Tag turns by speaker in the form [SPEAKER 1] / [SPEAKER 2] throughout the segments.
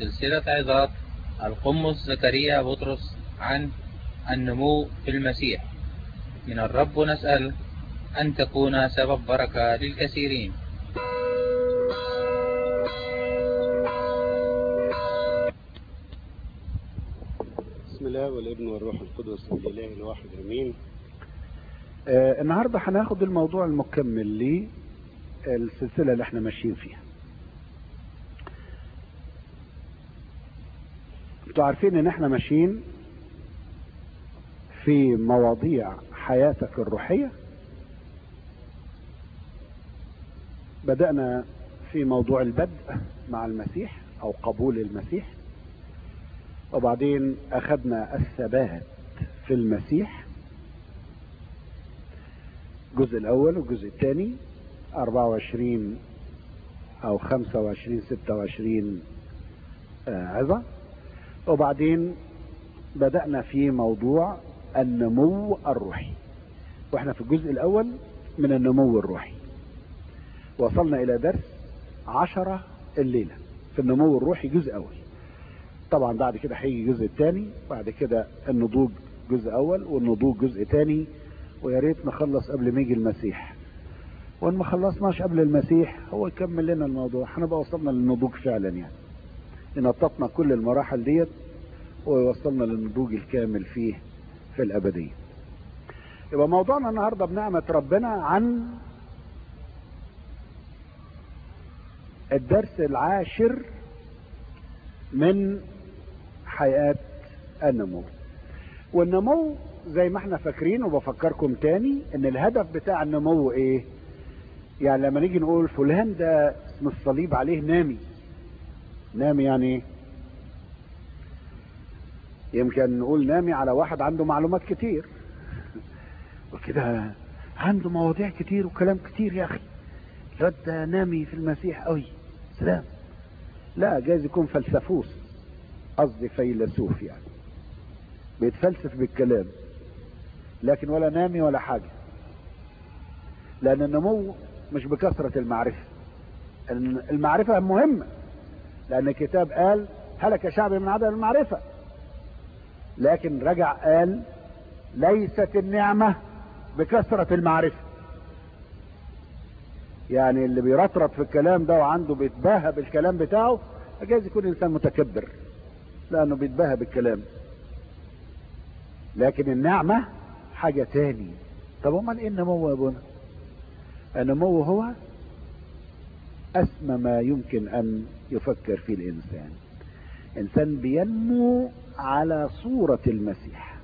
[SPEAKER 1] سلسلة عظات القمص زكريا بطرس عن النمو في المسيح من الرب نسأل أن تكون سبب بركة للكثيرين
[SPEAKER 2] بسم الله والابن والروح القدس الإله الواحد أمين
[SPEAKER 3] آه النهاردة هناخد الموضوع المكمل للسلسلة اللي احنا ماشيين فيها انتوا عارفين ان احنا ماشيين في مواضيع حياتك الروحية بدأنا في موضوع البدء مع المسيح او قبول المسيح وبعدين اخذنا الثبات في المسيح الجزء الاول والجزء الثاني 24 او 25 26 عظة وبعدين بدأنا في موضوع النمو الروحي واحنا في الجزء الاول من النمو الروحي وصلنا الى درس عشرة الليلة في النمو الروحي جزء اول طبعا بعد كده هيجي الجزء الثاني بعد كده النضوج جزء اول والنضوج جزء ثاني ويا ريت نخلص قبل ما يجي المسيح وان ما خلصناش قبل المسيح هو يكمل لنا الموضوع هنبقى وصلنا للنضوج فعلا يعني نططنا كل المراحل ديت ووصلنا للنضوج الكامل فيه في الابدية يبقى موضوعنا النهاردة بنعمة ربنا عن الدرس العاشر من حياة النمو والنمو زي ما احنا فاكرين وبفكركم تاني ان الهدف بتاع النمو ايه يعني لما نيجي نقول فلان ده اسم الصليب عليه نامي نامي يعني ايه يمكن نقول نامي على واحد عنده معلومات كتير وكده عنده مواضيع كتير وكلام كتير يا اخي الواد ده نامي في المسيح قوي سلام لا جايز يكون فلسفوس قصدي فيلسوف يعني بيتفلسف بالكلام لكن ولا نامي ولا حاجة لأن النمو مش بكثرة المعرفة المعرفة مهمة لأن الكتاب قال هلك شعبي من عدم المعرفة لكن رجع قال ليست النعمة بكثرة المعرفة يعني اللي بيرطرط في الكلام ده وعنده بيتباهى بالكلام بتاعه جايز يكون انسان متكبر لانه بيتباهى بالكلام لكن النعمة حاجة تاني طب امال ايه النمو يا ابونا النمو هو اسمى ما يمكن ان يفكر فيه الانسان انسان بينمو على صورة المسيح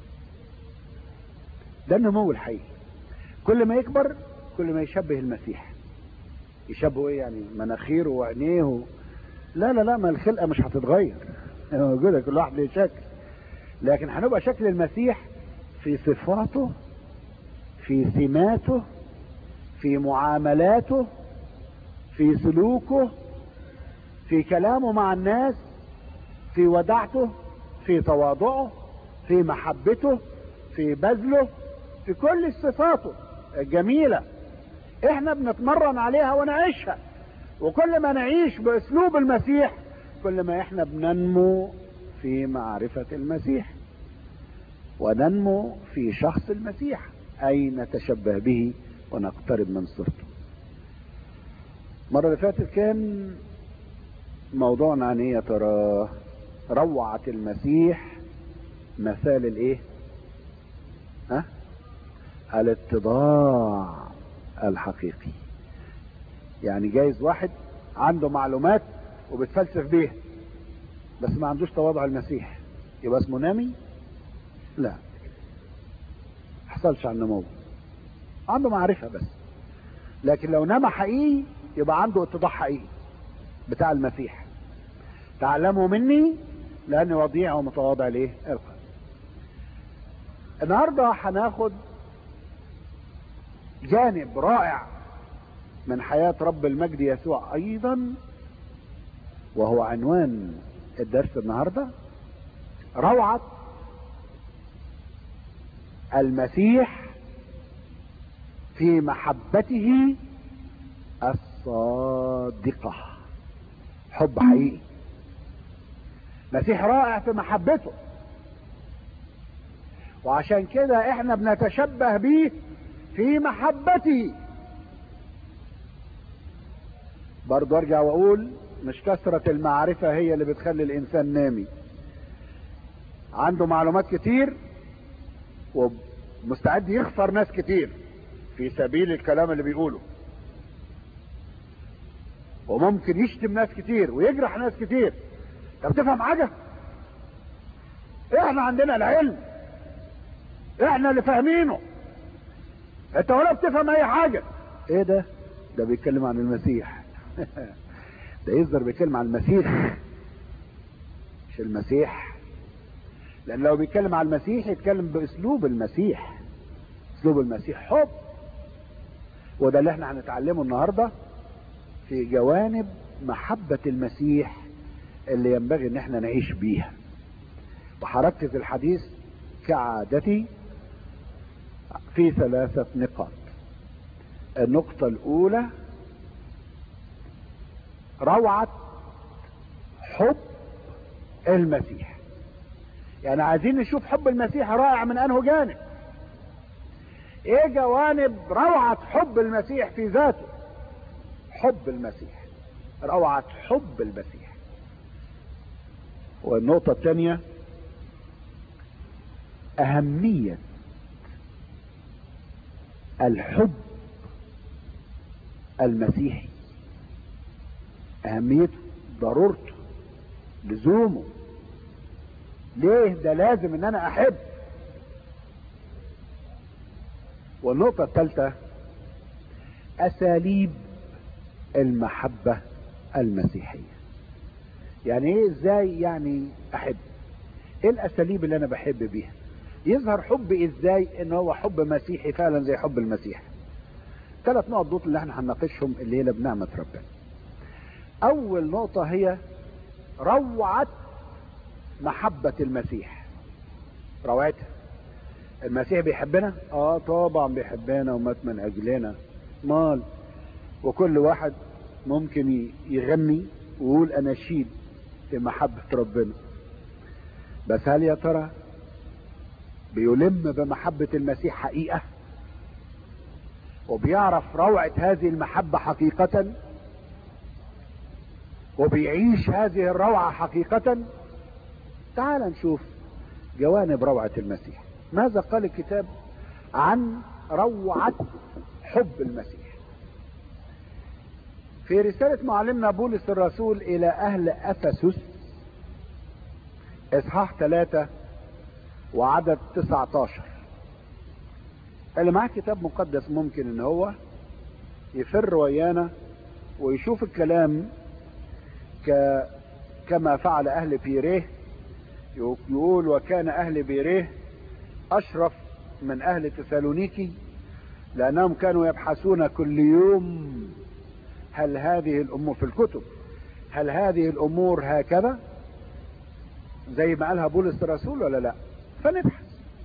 [SPEAKER 3] ده النمو الحقيقي كل ما يكبر كل ما يشبه المسيح يشبهه ايه يعني مناخيره وعينيه و... لا لا لا ما الخلقه مش هتتغير موجوده كل واحد له شكل لكن هنبقى شكل المسيح في صفاته في سماته في معاملاته في سلوكه في كلامه مع الناس في ودعته في تواضعه في محبته في بذله في كل صفاته الجميله احنا بنتمرن عليها ونعيشها وكل ما نعيش باسلوب المسيح كل ما احنا بننمو في معرفة المسيح وننمو في شخص المسيح اي نتشبه به ونقترب من صورته المرة اللي فاتت كان موضوعنا عن ايه يا ترى روعة المسيح مثال الايه ها الاتضاع الحقيقي يعني جايز واحد عنده معلومات وبتفلسف بيها بس ما عندوش تواضع المسيح يبقى اسمه نامي لا حصلش عن نمو عنده معرفة بس لكن لو نام حقيقي يبقى عنده اتضاع حقيقي بتاع المسيح تعلموا مني لاني وضيع ومتواضع ليه القلب النهارده هناخد جانب رائع من حياة رب المجد يسوع ايضا وهو عنوان الدرس النهاردة روعة المسيح في محبته الصادقة حب حقيقي مسيح رائع في محبته وعشان كده احنا بنتشبه بيه في محبته برضو ارجع واقول مش كثرة المعرفة هي اللي بتخلي الانسان نامي عنده معلومات كتير ومستعد يخسر ناس كتير في سبيل الكلام اللي بيقوله وممكن يشتم ناس كتير ويجرح ناس كتير طب تفهم حاجة احنا عندنا العلم احنا اللي فاهمينه انت ولا بتفهم اي حاجة ايه ده ده بيتكلم عن المسيح ده يصدر بيتكلم عن المسيح مش المسيح لان لو بيتكلم عن المسيح يتكلم باسلوب المسيح اسلوب المسيح حب وده اللي احنا هنتعلمه النهارده في جوانب محبة المسيح اللي ينبغي ان احنا نعيش بيها وهركز الحديث كعادتي في ثلاثة نقاط النقطة الأولى روعة حب المسيح يعني عايزين نشوف حب المسيح رائع من أنه جانب ايه جوانب روعة حب المسيح في ذاته حب المسيح روعة حب المسيح والنقطة الثانية أهمية الحب المسيحي أهميته ضرورته لزومه ليه ده لازم ان انا احب والنقطة الثالثة اساليب المحبة المسيحية يعني ايه ازاي يعني احب ايه الاساليب اللي انا بحب بيها يظهر حبي ازاي ان هو حب مسيحي فعلا زي حب المسيح ثلاث نقط دول اللي احنا هنناقشهم الليلة بنعمة ربنا اول نقطة هي روعة محبة المسيح روعتها المسيح بيحبنا اه طبعا بيحبنا ومات من اجلنا مال وكل واحد ممكن يغني ويقول اناشيد في محبة ربنا بس هل يا ترى بيلم بمحبة المسيح حقيقة وبيعرف روعة هذه المحبة حقيقة وبيعيش هذه الروعة حقيقة تعال نشوف جوانب روعة المسيح ماذا قال الكتاب عن روعة حب المسيح في رسالة معلمنا بولس الرسول إلى أهل أفسس إصحاح ثلاثة وعدد 19 اللي معاه كتاب مقدس ممكن ان هو يفر ويانا ويشوف الكلام ك... كما فعل اهل بيريه يقول وكان اهل بيريه اشرف من اهل تسالونيكي لانهم كانوا يبحثون كل يوم هل هذه الامور في الكتب هل هذه الامور هكذا زي ما قالها بولس الرسول ولا لا فنبحث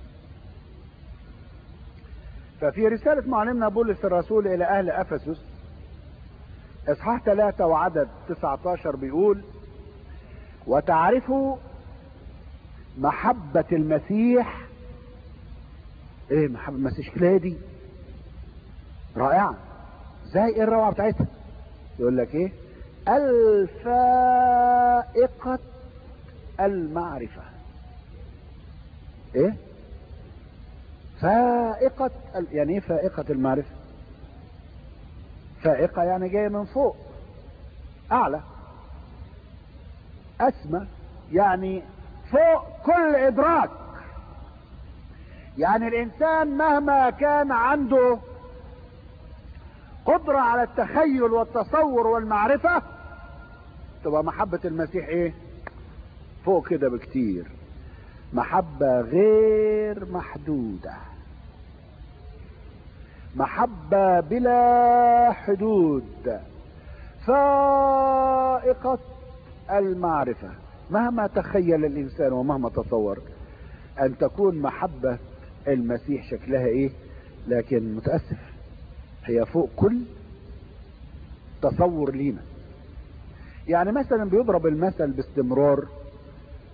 [SPEAKER 3] ففي رسالة معلمنا بولس الرسول إلى أهل أفسس إصحاح 3 وعدد 19 بيقول وتعرفوا محبة المسيح ايه محبة المسيح شكلها دي رائعة زي ايه الروعة بتاعتها يقول لك ايه الفائقة المعرفة ايه فائقة يعني ايه فائقة المعرفة فائقة يعني جاية من فوق اعلى اسمى يعني فوق كل ادراك يعني الانسان مهما كان عنده قدرة على التخيل والتصور والمعرفة تبقى محبة المسيح ايه فوق كده بكتير محبة غير محدودة محبة بلا حدود فائقة المعرفة مهما تخيل الإنسان ومهما تصور أن تكون محبة المسيح شكلها إيه لكن متأسف هي فوق كل تصور لينا يعني مثلا بيضرب المثل باستمرار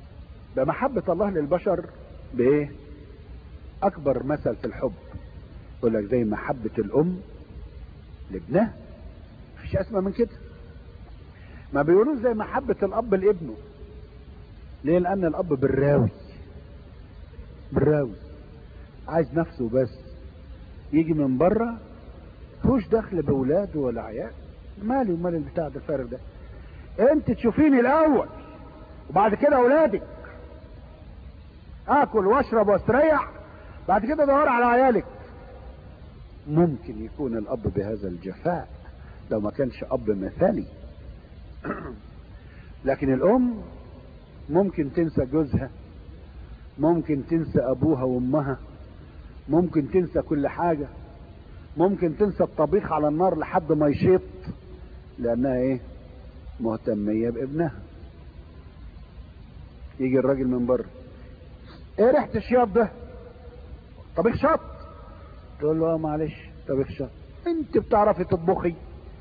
[SPEAKER 3] ده محبة الله للبشر بايه اكبر مثل في الحب يقول لك زي محبة الام لابنها مفيش اسمى من كده ما بيقولوش زي محبة الاب لابنه ليه لان الاب بالراوي بالراوي عايز نفسه بس يجي من بره مفيهوش دخل باولاده ولا عيال مالي ومال البتاع ده الفارغ ده انت تشوفيني الاول وبعد كده اولادك اكل واشرب واستريح بعد كده دور على عيالك ممكن يكون الاب بهذا الجفاء لو ما كانش اب مثالي لكن الام ممكن تنسى جوزها ممكن تنسى ابوها وامها ممكن تنسى كل حاجة ممكن تنسى الطبيخ على النار لحد ما يشيط لانها ايه مهتمية بابنها يجي الراجل من بره ايه ريحة الشياط ده طبيخ شط تقول له اه معلش طبيخ شط انت بتعرفي تطبخي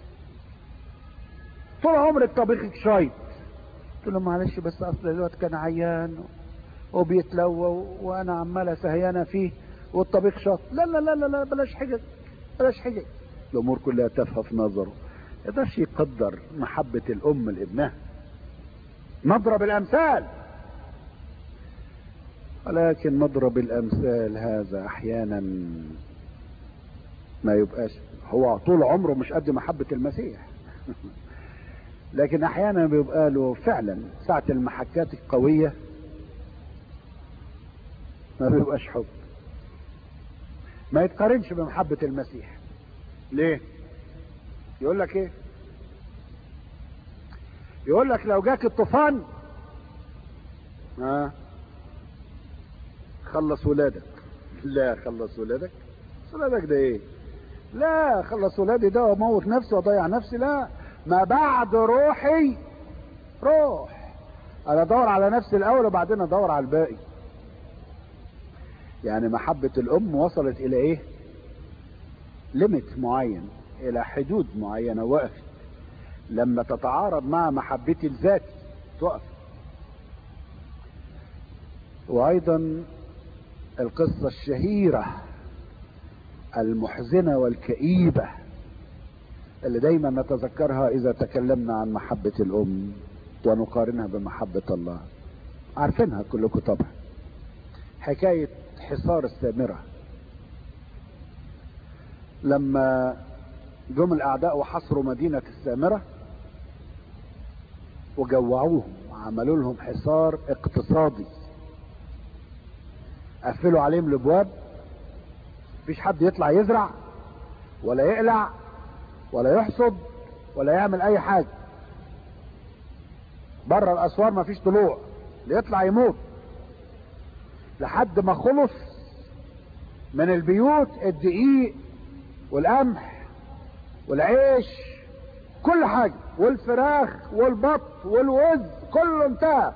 [SPEAKER 3] طول عمرك طبيخك شايط قلت له معلش بس اصل الوقت كان عيان وبيتلوى وانا عماله سهيانه فيه والطبيخ شاط لا لا لا لا, لا بلاش حجج بلاش حجج الامور كلها تافهه في نظره يقدرش يقدر محبه الام لابنها مضرب الامثال ولكن مضرب الامثال هذا احيانا ما يبقاش هو طول عمره مش قد محبه المسيح لكن احيانا بيبقى له فعلا ساعة المحكات القوية ما بيبقاش حب ما يتقارنش بمحبة المسيح ليه يقول لك ايه يقول لك لو جاك الطوفان ها آه. خلص ولادك لا خلص ولادك ولادك ده ايه لا خلص ولادي ده واموت نفسي واضيع نفسي لا ما بعد روحي روح انا ادور على نفسي الاول وبعدين ادور على الباقي يعني محبة الام وصلت الى ايه ليميت معين الى حدود معينة وقفت لما تتعارض مع محبتي لذاتي توقف وايضا القصة الشهيرة المحزنة والكئيبة اللي دايما نتذكرها اذا تكلمنا عن محبة الام ونقارنها بمحبة الله عارفينها كلكم طبعا حكاية حصار السامرة لما جم الاعداء وحصروا مدينة السامرة وجوعوهم وعملوا لهم حصار اقتصادي قفلوا عليهم الابواب مفيش حد يطلع يزرع ولا يقلع ولا يحصد ولا يعمل اي حاجة بره الاسوار مفيش طلوع اللي يطلع يموت لحد ما خلص من البيوت الدقيق والقمح والعيش كل حاجة والفراخ والبط والوز كله انتهى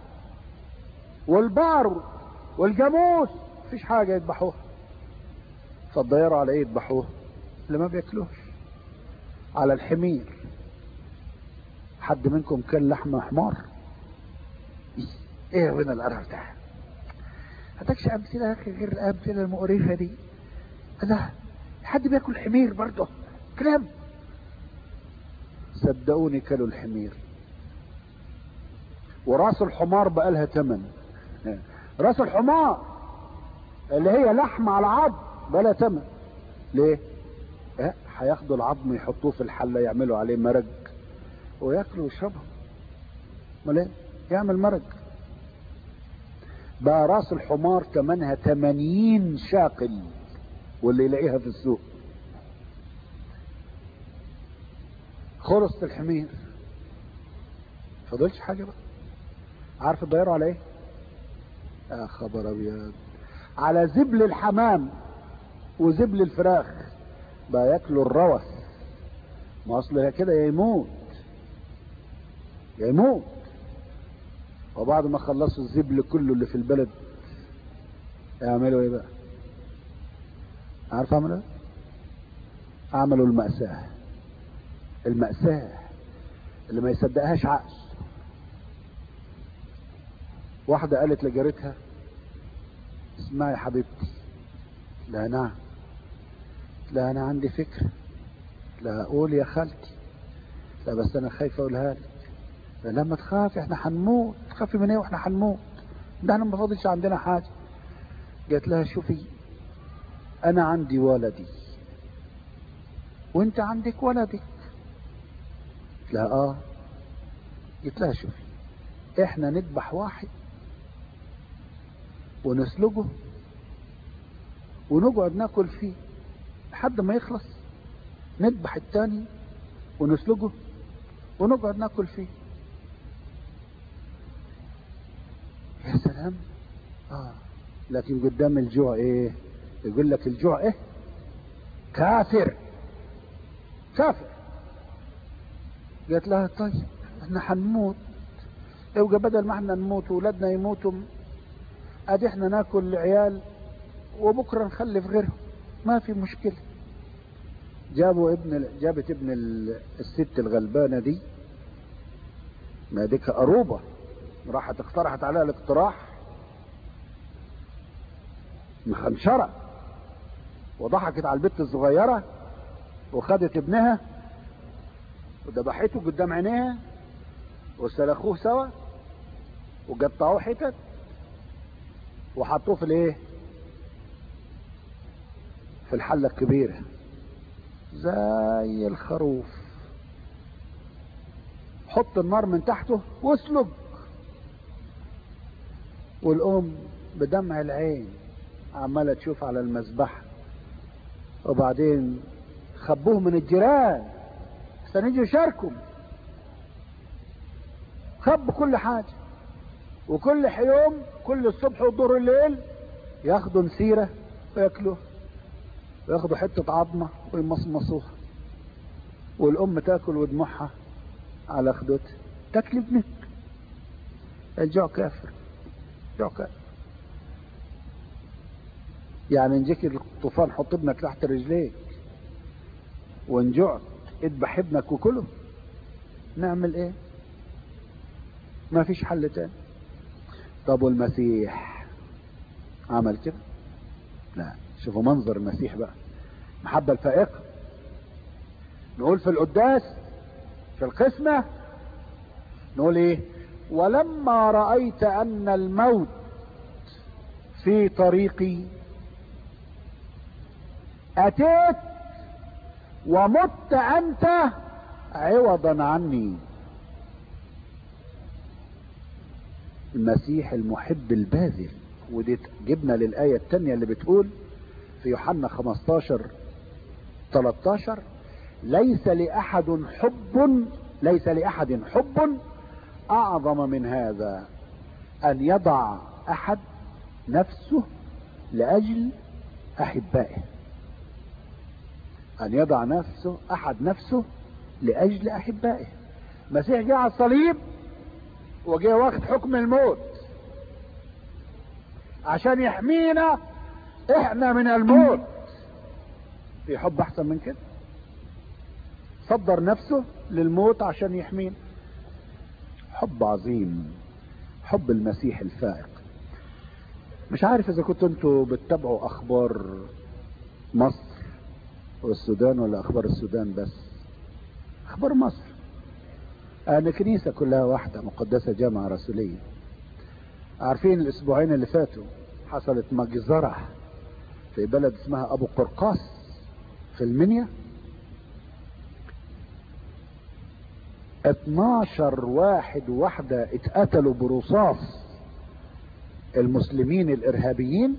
[SPEAKER 3] والبار والجاموس مفيش حاجة يذبحوها فالضيروا على ايه يذبحوها اللي ما بياكلوش على الحمير حد منكم كان لحمة حمار ايه وين القرف ده هتكش امثلة يا اخي غير الامثلة المقرفة دي لا حد بياكل حمير برضه كلام صدقوني كلوا الحمير وراس الحمار بقى لها تمن راس الحمار اللي هي لحم على عظم بقى لها تمن ليه اه هياخدوا العظم يحطوه في الحلة يعملوا عليه مرج وياكلوا ويشربوا امال ايه يعمل مرج بقى راس الحمار تمنها 80 شاقل واللي يلاقيها في السوق خلصت الحمير فضلش حاجة بقى عارف الضيروا على ايه يا خبر ابيض على زبل الحمام وزبل الفراخ بقى ياكلوا الروث ما اصل كده يا يموت يا يموت وبعد ما خلصوا الزبل كله اللي في البلد يعملوا ايه بقى عارف عملوا ايه عملوا المأساة المأساة اللي ما يصدقهاش عقل واحدة قالت لجارتها اسمعي يا حبيبتي لا نعم لا انا عندي فكرة لا اقول يا خالتي لا بس انا خايفة اقولها لك لا لما تخافي احنا هنموت تخافي من ايه واحنا هنموت ده احنا ما فاضلش عندنا حاجة قالت لها شوفي انا عندي ولدي وانت عندك ولدك لا اه قلت لها شوفي احنا نذبح واحد ونسلجه ونقعد ناكل فيه لحد ما يخلص نذبح التاني ونسلجه ونقعد ناكل فيه يا سلام اه لكن قدام الجوع ايه يقول لك الجوع ايه كافر كافر قالت لها طيب احنا هنموت يبقى بدل ما احنا نموت واولادنا يموتوا ادي احنا ناكل العيال وبكره نخلف غيرهم ما في مشكله جابوا ابن جابت ابن الست الغلبانه دي ما ديك قروبه راحت اقترحت عليها الاقتراح مخنشره وضحكت على البت الصغيره وخدت ابنها وذبحته قدام عينيها وسلخوه سوا وقطعوه حتت وحطوه في الايه في الحلة الكبيرة زي الخروف حط النار من تحته واسلج والام بدمع العين عمالة تشوف على المذبح وبعدين خبوه من الجيران عشان يجوا يشاركوا خبوا كل حاجة وكل يوم كل الصبح ودور الليل ياخدوا نسيرة وياكلوها وياخدوا حتة عظمة ويمصمصوها والأم تاكل ودموعها على خدودها تاكل ابنك الجوع كافر جوع كافر يعني نجيك الطوفان حط ابنك تحت رجليك وان جعت اذبح ابنك وكله نعمل ايه ما فيش حل تاني طب والمسيح عمل كده لا شوفوا منظر المسيح بقى محبة الفائقة نقول في القداس في القسمة نقول ايه ولما رأيت ان الموت في طريقي اتيت ومت انت عوضا عني المسيح المحب الباذل ودي جبنا للآية الثانية اللي بتقول في يوحنا 15 13 ليس لأحد حب ليس لأحد حب أعظم من هذا أن يضع أحد نفسه لأجل أحبائه أن يضع نفسه أحد نفسه لأجل أحبائه المسيح جاء على الصليب وجاء واخد حكم الموت عشان يحمينا احنا من الموت في حب احسن من كده صدر نفسه للموت عشان يحمينا حب عظيم حب المسيح الفائق مش عارف اذا كنتوا انتوا بتتابعوا اخبار مصر والسودان ولا اخبار السودان بس اخبار مصر ان كنيسة كلها واحدة مقدسة جامعة رسولية عارفين الاسبوعين اللي فاتوا حصلت مجزرة في بلد اسمها ابو قرقاس في المنيا 12 واحد واحدة اتقتلوا برصاص المسلمين الارهابيين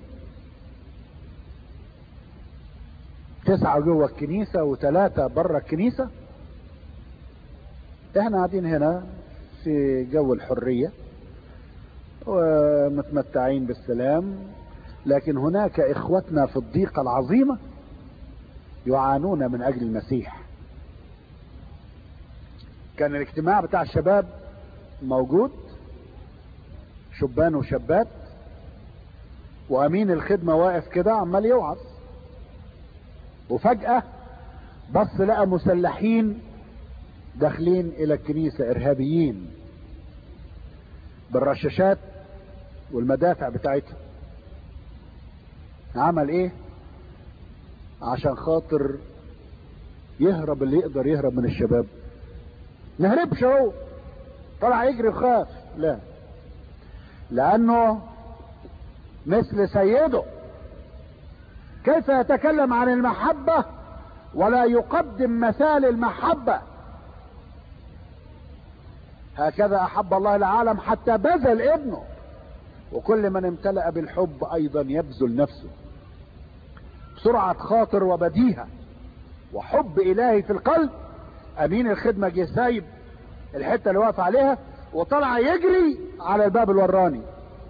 [SPEAKER 3] تسعة جوه الكنيسة وثلاثة بره الكنيسة احنا قاعدين هنا في جو الحرية ومتمتعين بالسلام لكن هناك اخوتنا في الضيقة العظيمة يعانون من اجل المسيح كان الاجتماع بتاع الشباب موجود شبان وشابات وامين الخدمة واقف كده عمال يوعظ وفجأة بص لقى مسلحين داخلين الى الكنيسة ارهابيين بالرشاشات والمدافع بتاعتها عمل ايه عشان خاطر يهرب اللي يقدر يهرب من الشباب نهربش اهو طلع يجري وخاف لا لانه مثل سيده كيف يتكلم عن المحبة ولا يقدم مثال المحبة هكذا احب الله العالم حتى بذل ابنه وكل من امتلأ بالحب ايضا يبذل نفسه بسرعة خاطر وبديهة وحب الهي في القلب امين الخدمة جه سايب الحتة اللي واقف عليها وطلع يجري على الباب الوراني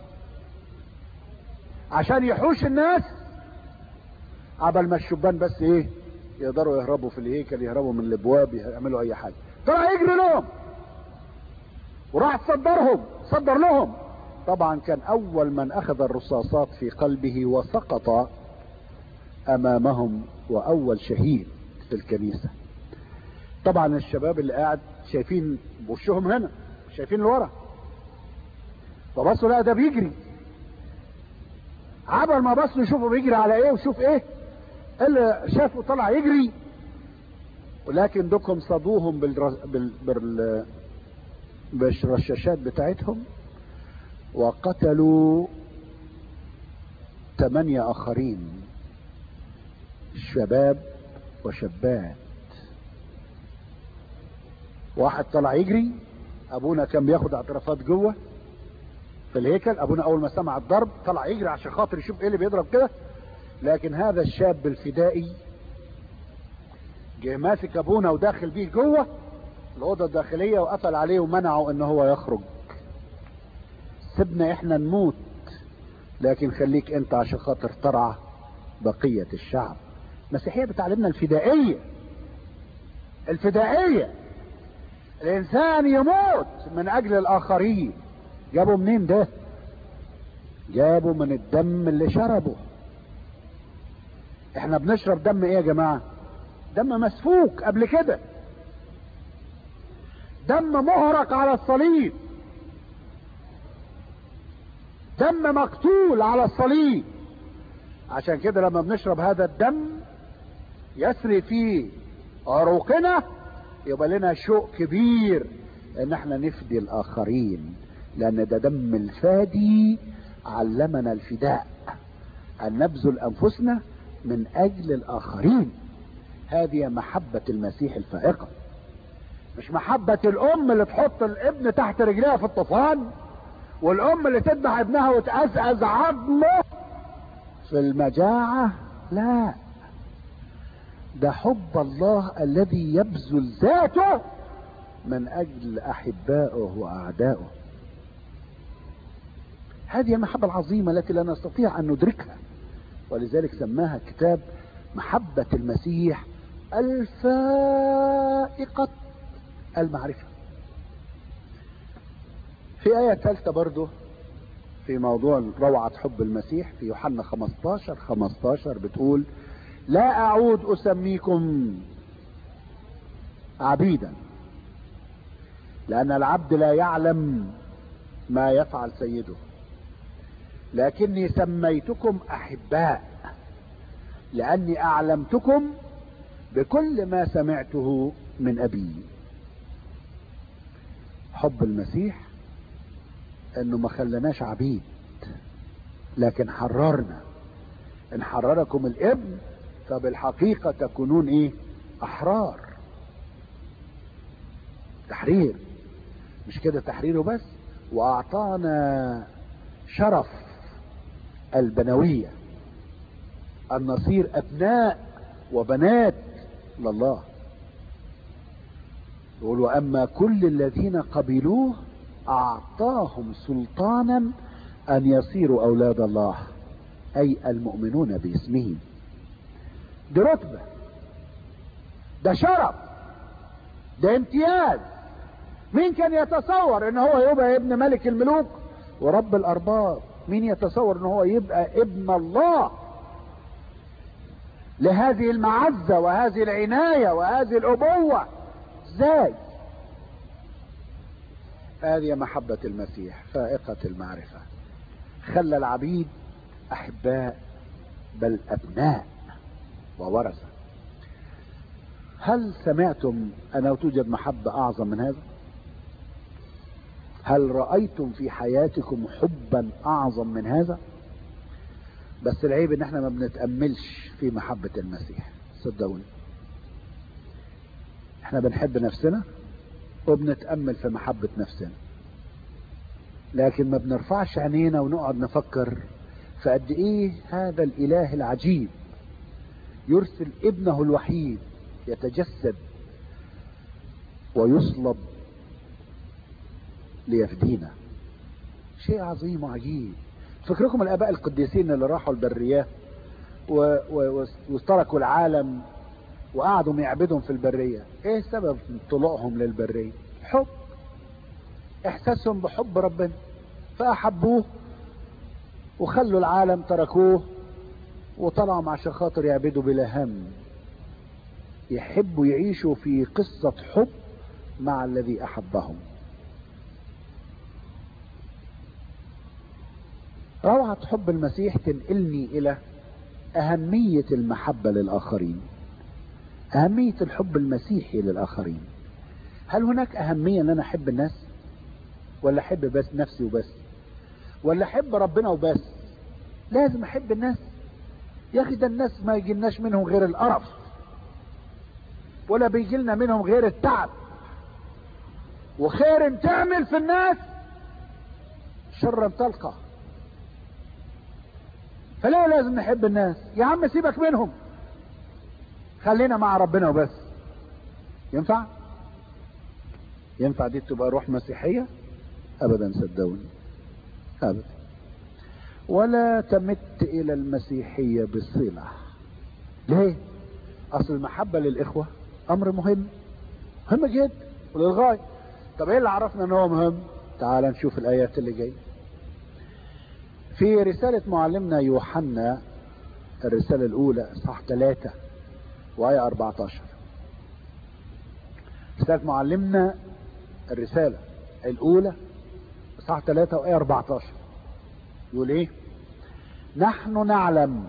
[SPEAKER 3] عشان يحوش الناس عبل ما الشبان بس ايه يقدروا يهربوا في الهيكل يهربوا من الابواب يعملوا اي حاجة طلع يجري لهم وراح صدرهم صدر لهم طبعا كان اول من اخذ الرصاصات في قلبه وسقط امامهم واول شهيد في الكنيسة طبعا الشباب اللي قاعد شايفين وشهم هنا شايفين لورا فبصوا لا ده بيجري عبل ما بصوا يشوفوا بيجري على ايه وشوف ايه اللي شافوا طلع يجري ولكن دوكم صادوهم بالرز... بال... بال... بالرشاشات بتاعتهم وقتلوا ثمانية اخرين شباب وشابات واحد طلع يجري ابونا كان بياخد اعترافات جوه في الهيكل ابونا اول ما سمع الضرب طلع يجري عشان خاطر يشوف ايه اللي بيضرب كده لكن هذا الشاب الفدائي جه ماسك ابونا وداخل بيه جوه الاوضه الداخليه وقفل عليه ومنعه ان هو يخرج سيبنا احنا نموت لكن خليك انت عشان خاطر ترعى بقيه الشعب المسيحيه بتعلمنا الفدائيه الفدائيه الانسان يموت من اجل الاخرين جابوا منين ده جابوا من الدم اللي شربه احنا بنشرب دم ايه يا جماعة دم مسفوك قبل كده دم مهرق على الصليب دم مقتول على الصليب عشان كده لما بنشرب هذا الدم يسري في عروقنا يبقى لنا شوق كبير ان احنا نفدي الاخرين لان ده دم الفادي علمنا الفداء ان نبذل انفسنا من اجل الاخرين هذه محبة المسيح الفائقة مش محبة الام اللي تحط الابن تحت رجليها في الطوفان والام اللي تذبح ابنها وتأزأز عظمه في المجاعة لا ده حب الله الذي يبذل ذاته من اجل احبائه واعدائه هذه المحبة العظيمة التي لا نستطيع ان ندركها ولذلك سماها الكتاب محبة المسيح الفائقة المعرفة في آية ثالثة برضو في موضوع روعة حب المسيح في يوحنا 15 15 بتقول لا أعود أسميكم عبيدا لأن العبد لا يعلم ما يفعل سيده لكني سميتكم أحباء لأني أعلمتكم بكل ما سمعته من أبي حب المسيح انه ما خلناش عبيد لكن حررنا ان حرركم الابن فبالحقيقة تكونون ايه احرار تحرير مش كده تحريره بس واعطانا شرف البنوية ان نصير ابناء وبنات لله يقول واما كل الذين قبلوه اعطاهم سلطانا ان يصيروا اولاد الله اي المؤمنون باسمه دي رتبة ده شرف ده امتياز مين كان يتصور ان هو يبقى ابن ملك الملوك ورب الارباب مين يتصور ان هو يبقى ابن الله لهذه المعزة وهذه العناية وهذه الابوة ازاي هذه محبة المسيح فائقة المعرفة خلى العبيد احباء بل ابناء وورثه هل سمعتم ان توجد محبه اعظم من هذا هل رايتم في حياتكم حبا اعظم من هذا بس العيب ان احنا ما بنتاملش في محبه المسيح صدقوني احنا بنحب نفسنا وبنتامل في محبه نفسنا لكن ما بنرفعش عينينا ونقعد نفكر في قد ايه هذا الاله العجيب يرسل ابنه الوحيد يتجسد ويصلب ليفدينا شيء عظيم وعجيب فكركم الاباء القديسين اللي راحوا البريات و... و... وتركوا العالم وقعدوا يعبدهم في البرية ايه سبب طلوعهم للبرية حب احساسهم بحب ربنا فاحبوه وخلوا العالم تركوه وطلعوا عشان خاطر يعبدوا بلا هم يحبوا يعيشوا في قصة حب مع الذي احبهم روعة حب المسيح تنقلني الى اهمية المحبة للاخرين اهمية الحب المسيحي للاخرين هل هناك اهمية ان انا احب الناس ولا احب بس نفسي وبس ولا احب ربنا وبس لازم احب الناس يا اخي ده الناس ما يجيلناش منهم غير القرف ولا بيجي لنا منهم غير التعب وخير تعمل في الناس شرا تلقى فليه لازم نحب الناس يا عم سيبك منهم خلينا مع ربنا وبس ينفع ينفع دي تبقى روح مسيحية ابدا صدقوني ابدا ولا تمت الى المسيحية بصلة ليه اصل المحبة للاخوة امر مهم مهم جدا وللغاية طب ايه اللي عرفنا ان هو مهم تعال نشوف الايات اللي جايه في رسالة معلمنا يوحنا الرسالة الأولى صح ثلاثة وآية 14 رسالة معلمنا الرسالة الأولى صح ثلاثة وآية 14 يقول إيه؟ نحن نعلم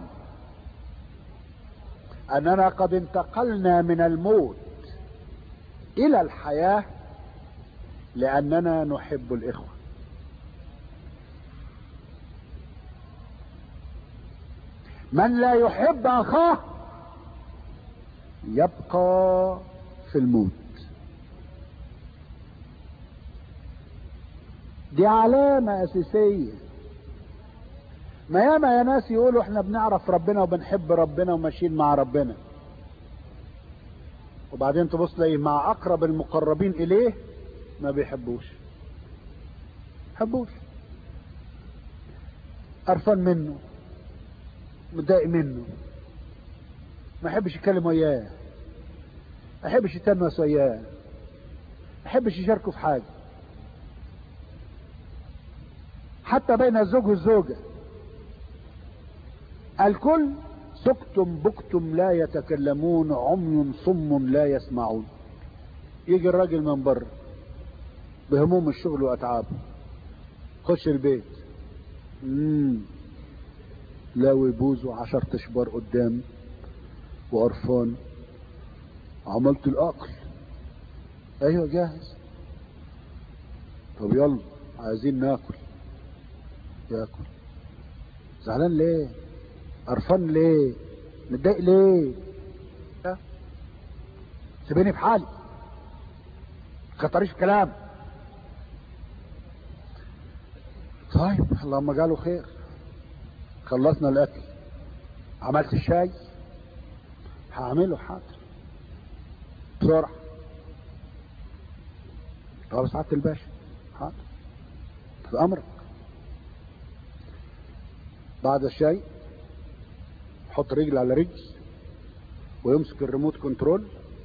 [SPEAKER 3] أننا قد انتقلنا من الموت إلى الحياة لأننا نحب الإخوة من لا يحب اخاه يبقى في الموت دي علامة اساسية ما ياما يا ناس يقولوا احنا بنعرف ربنا وبنحب ربنا وماشيين مع ربنا وبعدين تبص تلاقيه مع اقرب المقربين اليه ما بيحبوش حبوش قرفان منه متضايق منه ما يحبش يتكلم وياه ما يحبش يتنس وياه ما يحبش يشاركه في حاجه حتى بين الزوج والزوجه الكل سكتم بكتم لا يتكلمون عمي صم لا يسمعون يجي الراجل من بره بهموم الشغل واتعابه خش البيت مم. لاوي بوزه عشر اشبار قدام وقرفان عملت الاكل ايوه جاهز طب يلا عايزين ناكل ياكل زعلان ليه قرفان ليه متضايق ليه لا. سيبيني في حالي كتريش كلام طيب اللهم جاله خير خلصنا الاكل عملت الشاي هعمله حاضر بسرعة طب سعادة الباشا حاضر في امرك بعد الشاي حط رجل على رجل ويمسك الريموت كنترول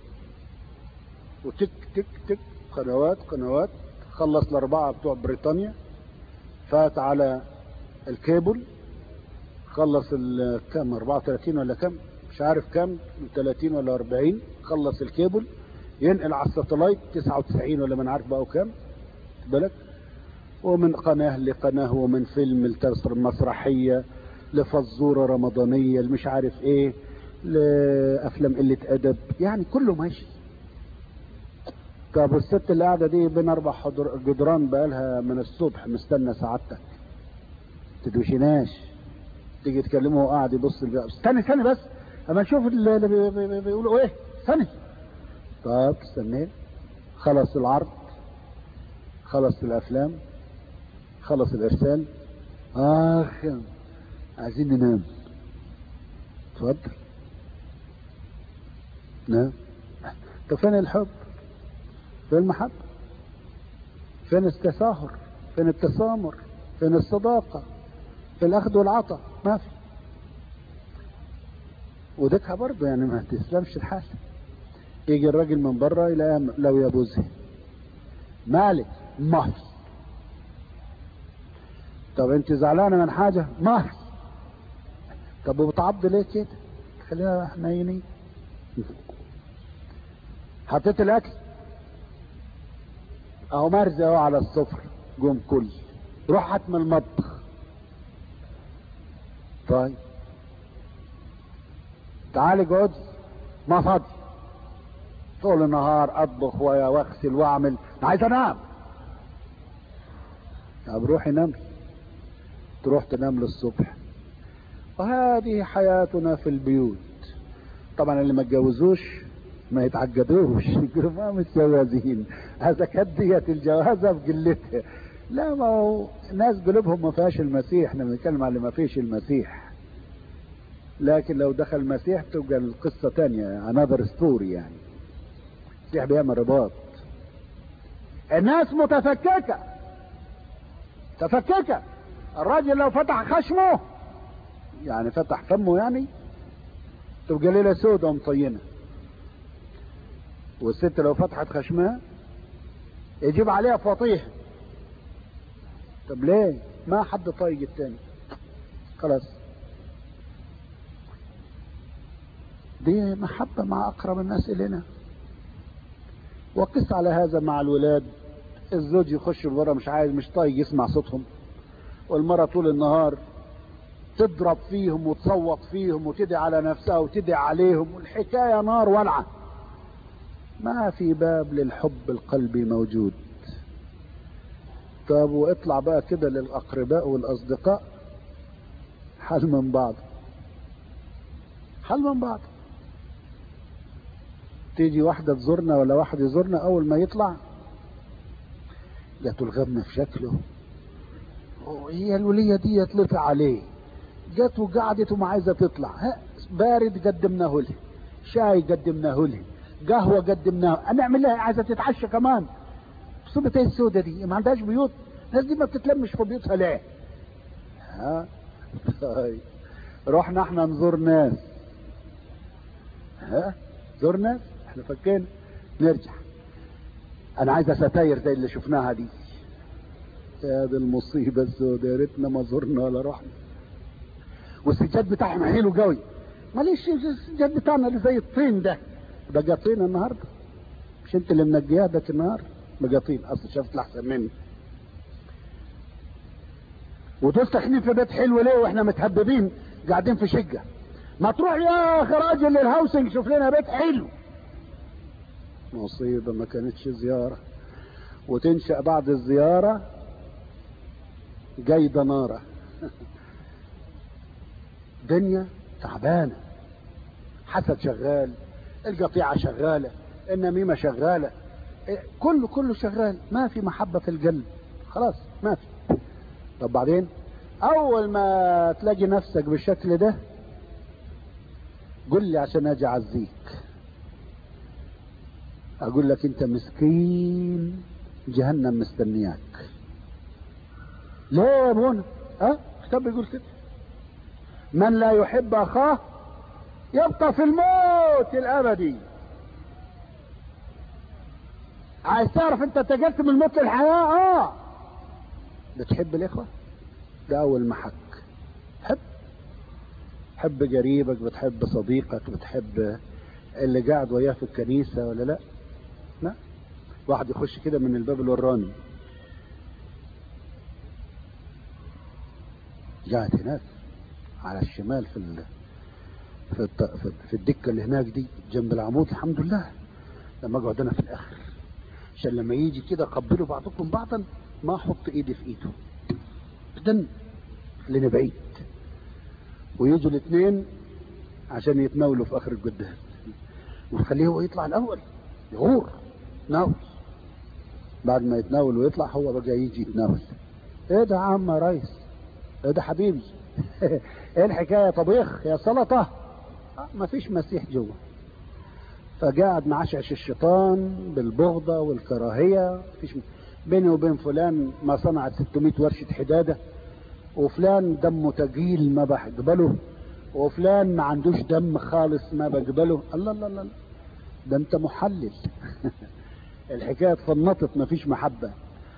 [SPEAKER 3] وتك تك تك قنوات قنوات خلص الاربعة بتوع بريطانيا فات على الكيبل خلص كام 34 ولا كام مش عارف كام 30 ولا 40 خلص الكيبل ينقل على الساتلايت 99 ولا ما عارف بقى كام بالك ومن قناة لقناة ومن فيلم لمسرحية لفزورة رمضانية مش عارف ايه لأفلام قلة أدب يعني كله ماشي طب والست اللي قاعدة دي بين أربع حضر- جدران بقالها من الصبح مستنى سعادتك تدوشناش تيجي تكلمه وهو قاعد يبص الباب استني استني بس اما نشوف اللي اللي بي- بي- بي- بيقولوا ايه استني طب استنيت خلص العرض خلص الافلام خلص الارسال اخ عايزين ننام اتفضل نعم طب فين الحب فين المحبة فين التساهر فين التسامر فين الصداقة في الاخذ والعطاء ما في ودكها برضه يعني ما تسلمش الحال يجي الراجل من بره يلاقيها لو يبوزها مالك ما في طب انت زعلانه من حاجه ما في طب وبتعض ليه كده خلينا حنينين حطيت الاكل اهو مرزي اهو على السفر جم كل روح هات من المطبخ طيب تعالي جود ما فاضي طول النهار اطبخ واغسل واعمل أنا عايز انام طب روحي نامي تروح تنام للصبح وهذه حياتنا في البيوت طبعا اللي ما اتجوزوش ما يتعجبوش يقولوا ما متجوزين هذا كانت ديت الجوازه بقلتها لا ما هو ناس قلوبهم ما فيهاش المسيح احنا بنتكلم على اللي ما فيش المسيح لكن لو دخل المسيح تبقى القصة تانية another story يعني المسيح بيعمل رباط الناس متفككة تفككة الراجل لو فتح خشمه يعني فتح فمه يعني تبقى ليلة سودة ومطينة والست لو فتحت خشمها يجيب عليها فطيح طب ليه ما حد طايق التاني خلاص دي محبة مع أقرب الناس إلينا وقس على هذا مع الولاد الزوج يخش بره مش عايز مش طايق يسمع صوتهم والمرة طول النهار تضرب فيهم وتصوت فيهم وتدعي على نفسها وتدعي عليهم والحكاية نار ولعة ما في باب للحب القلبي موجود طب واطلع بقى كده للأقرباء والأصدقاء حل من بعض حل من بعض تيجي واحدة تزورنا ولا واحد يزورنا أول ما يطلع جات الغم في شكله هي الولية دي يطلع عليه جت وقعدت وما عايزة تطلع ها بارد قدمناه له شاي قدمناه له قهوة قدمناه نعمل لها عايزة تتعشى كمان صبت ايه السودة دي ما عندهاش بيوت الناس دي ما بتتلمش في بيوتها ليه ها طيب رحنا احنا نزور ناس ها زور ناس احنا فكينا نرجع انا عايزه ستاير زي اللي شفناها دي يا دي المصيبه السوداء يا ريتنا ما زرنا ولا رحنا والسجاد بتاعهم حلو قوي معلش السجاد بتاعنا اللي زي الطين ده بقى طين النهارده مش انت اللي منجيها ده النهار بقى طين اصل شفت احسن مني ودول ساكنين في بيت حلو ليه واحنا متهببين قاعدين في شقه ما تروح يا اخي راجل للهاوسنج شوف لنا بيت حلو مصيبه ما كانتش زياره وتنشا بعد الزياره جايده ناره دنيا تعبانه حسد شغال القطيعه شغاله النميمه شغاله إيه، كله كله شغال ما في محبه في القلب خلاص ما في طب بعدين اول ما تلاقي نفسك بالشكل ده قل لي عشان اجي اعزيك اقول لك انت مسكين جهنم مستنياك ليه يا ابونا ها الكتاب بيقول كده من لا يحب اخاه يبقى في الموت الابدي عايز تعرف انت اتجهت من الموت للحياه اه بتحب الاخوه ده اول محك حب حب قريبك بتحب صديقك بتحب اللي قاعد وياه في الكنيسة ولا لا لا واحد يخش كده من الباب الوراني قاعد هناك على الشمال في ال... في, الط... في- في الدكه اللي هناك دي جنب العمود الحمد لله لما اقعد انا في الاخر عشان لما يجي كده قبلوا بعضكم بعضا ما احط ايدي في ايده ابدا خليني بعيد ويجوا الاثنين عشان يتناولوا في اخر القداس وخليه هو يطلع الاول يغور ناول بعد ما يتناول ويطلع هو بقى يجي يتناول ايه ده يا عم يا ريس ايه ده حبيبي ايه الحكايه طبيخ يا سلطه آه مفيش مسيح جوه فقاعد معشعش الشيطان بالبغضه والكراهيه مفيش م- بيني وبين فلان ما صنعت 600 ورشه حداده وفلان دمه تقيل ما بقبله وفلان ما عندوش دم خالص ما بقبله الله الله الله ده انت محلل الحكايه اتفنطت مفيش محبه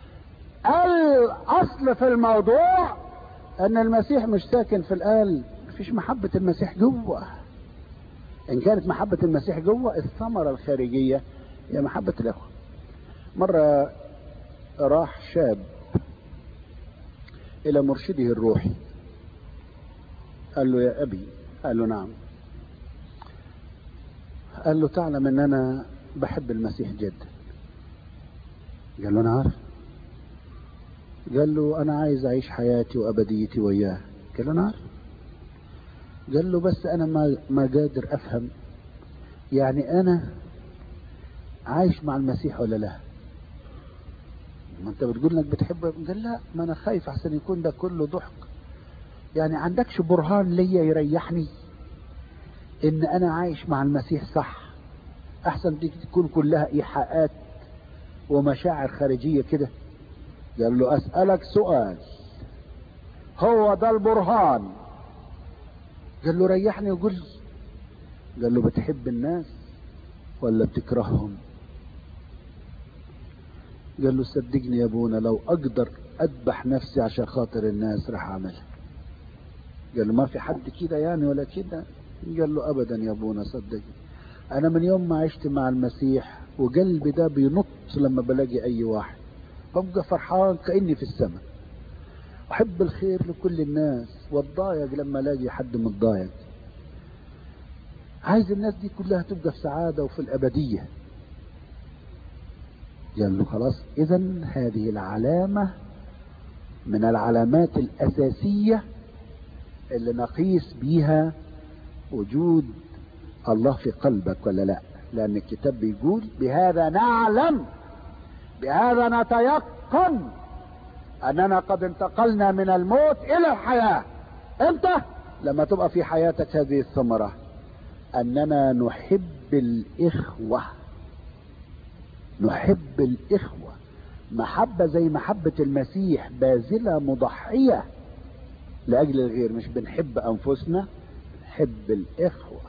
[SPEAKER 3] الاصل في الموضوع ان المسيح مش ساكن في القلب مفيش محبه المسيح جوه ان كانت محبه المسيح جوه الثمره الخارجيه هي محبه الاخوه مره راح شاب الى مرشده الروحي قال له يا ابي قال له نعم قال له تعلم ان انا بحب المسيح جدا قال له انا عارف قال له انا عايز اعيش حياتي وابديتي وياه قال له انا عارف قال له بس انا ما ما قادر افهم يعني انا عايش مع المسيح ولا لا ما انت بتقول انك بتحبه قال لا ما انا خايف احسن يكون ده كله ضحك يعني عندكش برهان ليا يريحني ان انا عايش مع المسيح صح احسن دي تكون كلها ايحاءات ومشاعر خارجيه كده قال له اسالك سؤال هو ده البرهان قال له ريحني وقول لي قال له بتحب الناس ولا بتكرههم قال له صدقني يا ابونا لو اقدر اذبح نفسي عشان خاطر الناس راح اعملها قال له ما في حد كده يعني ولا كده قال له ابدا يا ابونا صدقني انا من يوم ما عشت مع المسيح وقلبي ده بينط لما بلاقي اي واحد ببقى فرحان كاني في السماء احب الخير لكل الناس واتضايق لما الاقي حد متضايق عايز الناس دي كلها تبقى في سعاده وفي الابديه قال له خلاص اذا هذه العلامه من العلامات الاساسيه اللي نقيس بيها وجود الله في قلبك ولا لا لان الكتاب بيقول بهذا نعلم بهذا نتيقن اننا قد انتقلنا من الموت الى الحياه امتى لما تبقى في حياتك هذه الثمره اننا نحب الاخوه نحب الاخوه محبه زي محبه المسيح باذله مضحيه لاجل الغير مش بنحب انفسنا نحب الاخوه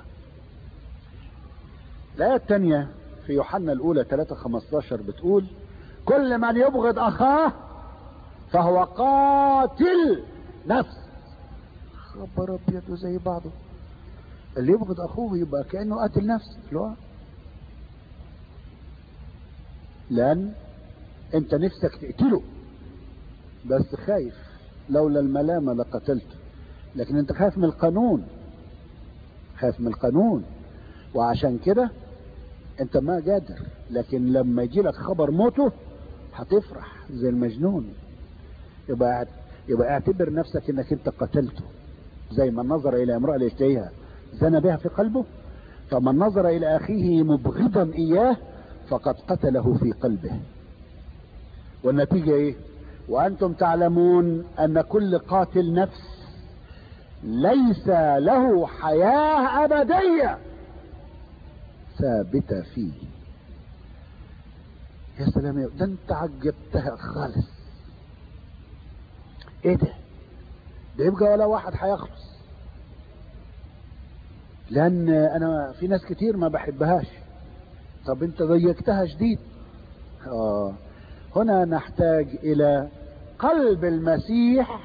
[SPEAKER 3] الايه الثانيه في يوحنا الاولى 3 15 بتقول كل من يبغض اخاه فهو قاتل نفس خبر ابيض زي بعضه اللي يبغض اخوه يبقى كانه قاتل نفس لو لان انت نفسك تقتله بس خايف لولا الملامه لقتلته لكن انت خايف من القانون خايف من القانون وعشان كده انت ما قادر لكن لما يجي لك خبر موته هتفرح زي المجنون يبقى يبقى اعتبر نفسك انك انت قتلته زي من نظر الى امرأة ليشتهيها زنى بها في قلبه فمن نظر الى اخيه مبغضا اياه فقد قتله في قلبه والنتيجة ايه وانتم تعلمون ان كل قاتل نفس ليس له حياة ابدية ثابتة فيه يا سلام يا ده انت عجبتها خالص ايه ده ده يبقى ولا واحد هيخلص لان انا في ناس كتير ما بحبهاش طب انت ضيقتها شديد اه هنا نحتاج الى قلب المسيح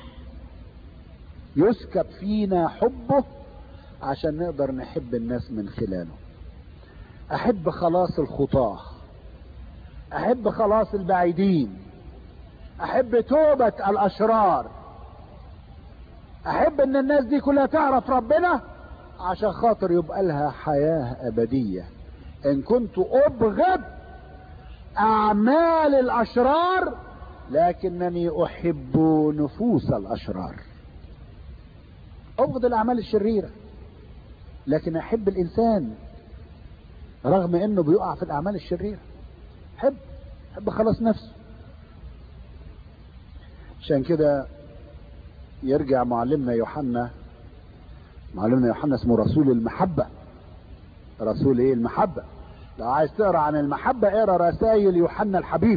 [SPEAKER 3] يسكب فينا حبه عشان نقدر نحب الناس من خلاله احب خلاص الخطاه احب خلاص البعيدين احب توبه الاشرار احب ان الناس دي كلها تعرف ربنا عشان خاطر يبقى لها حياة ابدية ان كنت ابغض اعمال الاشرار لكنني احب نفوس الاشرار ابغض الاعمال الشريرة لكن احب الانسان رغم انه بيقع في الاعمال الشريرة حب حب خلاص نفسه عشان كده يرجع معلمنا يوحنا معلمنا يوحنا اسمه رسول المحبة رسول ايه المحبة لو عايز تقرا عن المحبة اقرا رسائل يوحنا الحبيب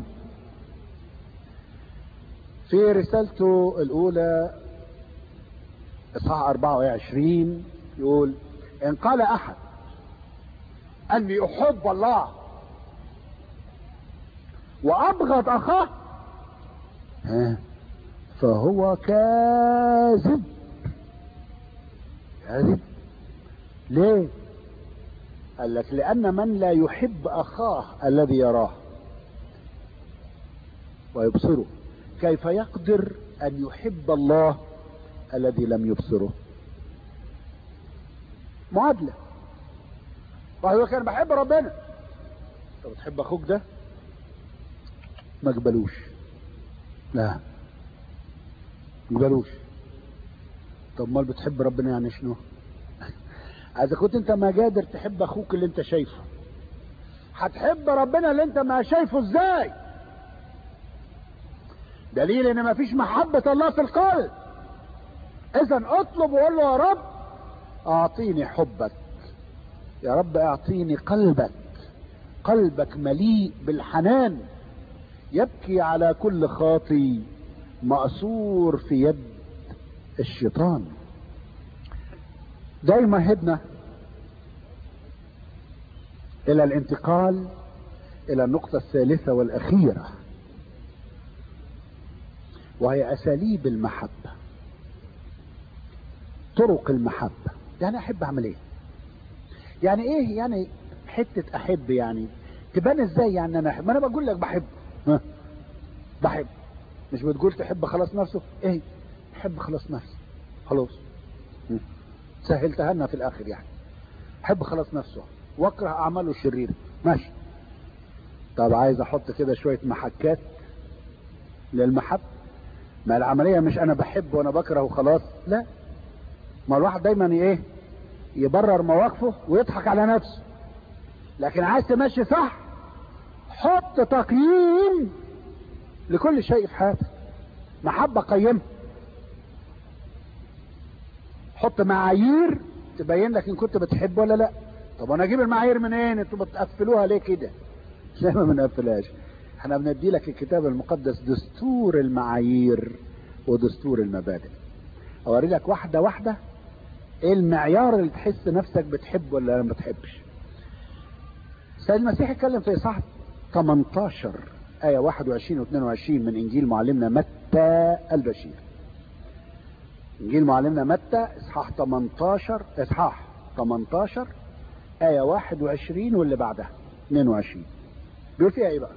[SPEAKER 3] في رسالته الاولى اصحاح 24 يقول ان قال احد اني احب الله وابغض اخاه ها فهو كاذب كاذب ليه قال لك لان من لا يحب اخاه الذي يراه ويبصره كيف يقدر ان يحب الله الذي لم يبصره معادله واحد كان بحب ربنا انت بتحب اخوك ده ما قبلوش لا ما قبلوش طب امال بتحب ربنا يعني شنو اذا كنت انت ما قادر تحب اخوك اللي انت شايفه هتحب ربنا اللي انت ما شايفه ازاي دليل ان ما فيش محبة الله في القلب اذا اطلب وقول له يا رب اعطيني حبك يا رب اعطيني قلبك قلبك مليء بالحنان يبكي على كل خاطي مأسور في يد الشيطان ده يمهدنا الى الانتقال الى النقطة الثالثة والاخيرة وهي اساليب المحبة طرق المحبة يعني احب اعمل ايه يعني ايه يعني حتة احب يعني تبان ازاي يعني انا احب ما انا بقول لك بحب ها بحب مش بتقول تحب خلاص نفسه ايه حب خلاص نفسه خلاص م. سهلتها لنا في الاخر يعني حب خلاص نفسه واكره اعماله الشريره ماشي طب عايز احط كده شويه محكات للمحب ما العمليه مش انا بحب وانا بكره وخلاص لا ما الواحد دايما ايه يبرر مواقفه ويضحك على نفسه لكن عايز تمشي صح حط تقييم لكل شيء في حياتك محبة قيمة حط معايير تبين لك ان كنت بتحب ولا لا طب انا اجيب المعايير منين انتوا بتقفلوها ليه كده زي ما بنقفلهاش احنا بندي لك الكتاب المقدس دستور المعايير ودستور المبادئ اوري لك واحدة واحدة ايه المعيار اللي تحس نفسك بتحب ولا ما بتحبش سيد المسيح اتكلم في اصحاح 18 آية 21 و 22 من إنجيل معلمنا متى البشير. إنجيل معلمنا متى إصحاح 18 إصحاح 18 آية 21 واللي بعدها 22 بيقول فيها إيه بقى؟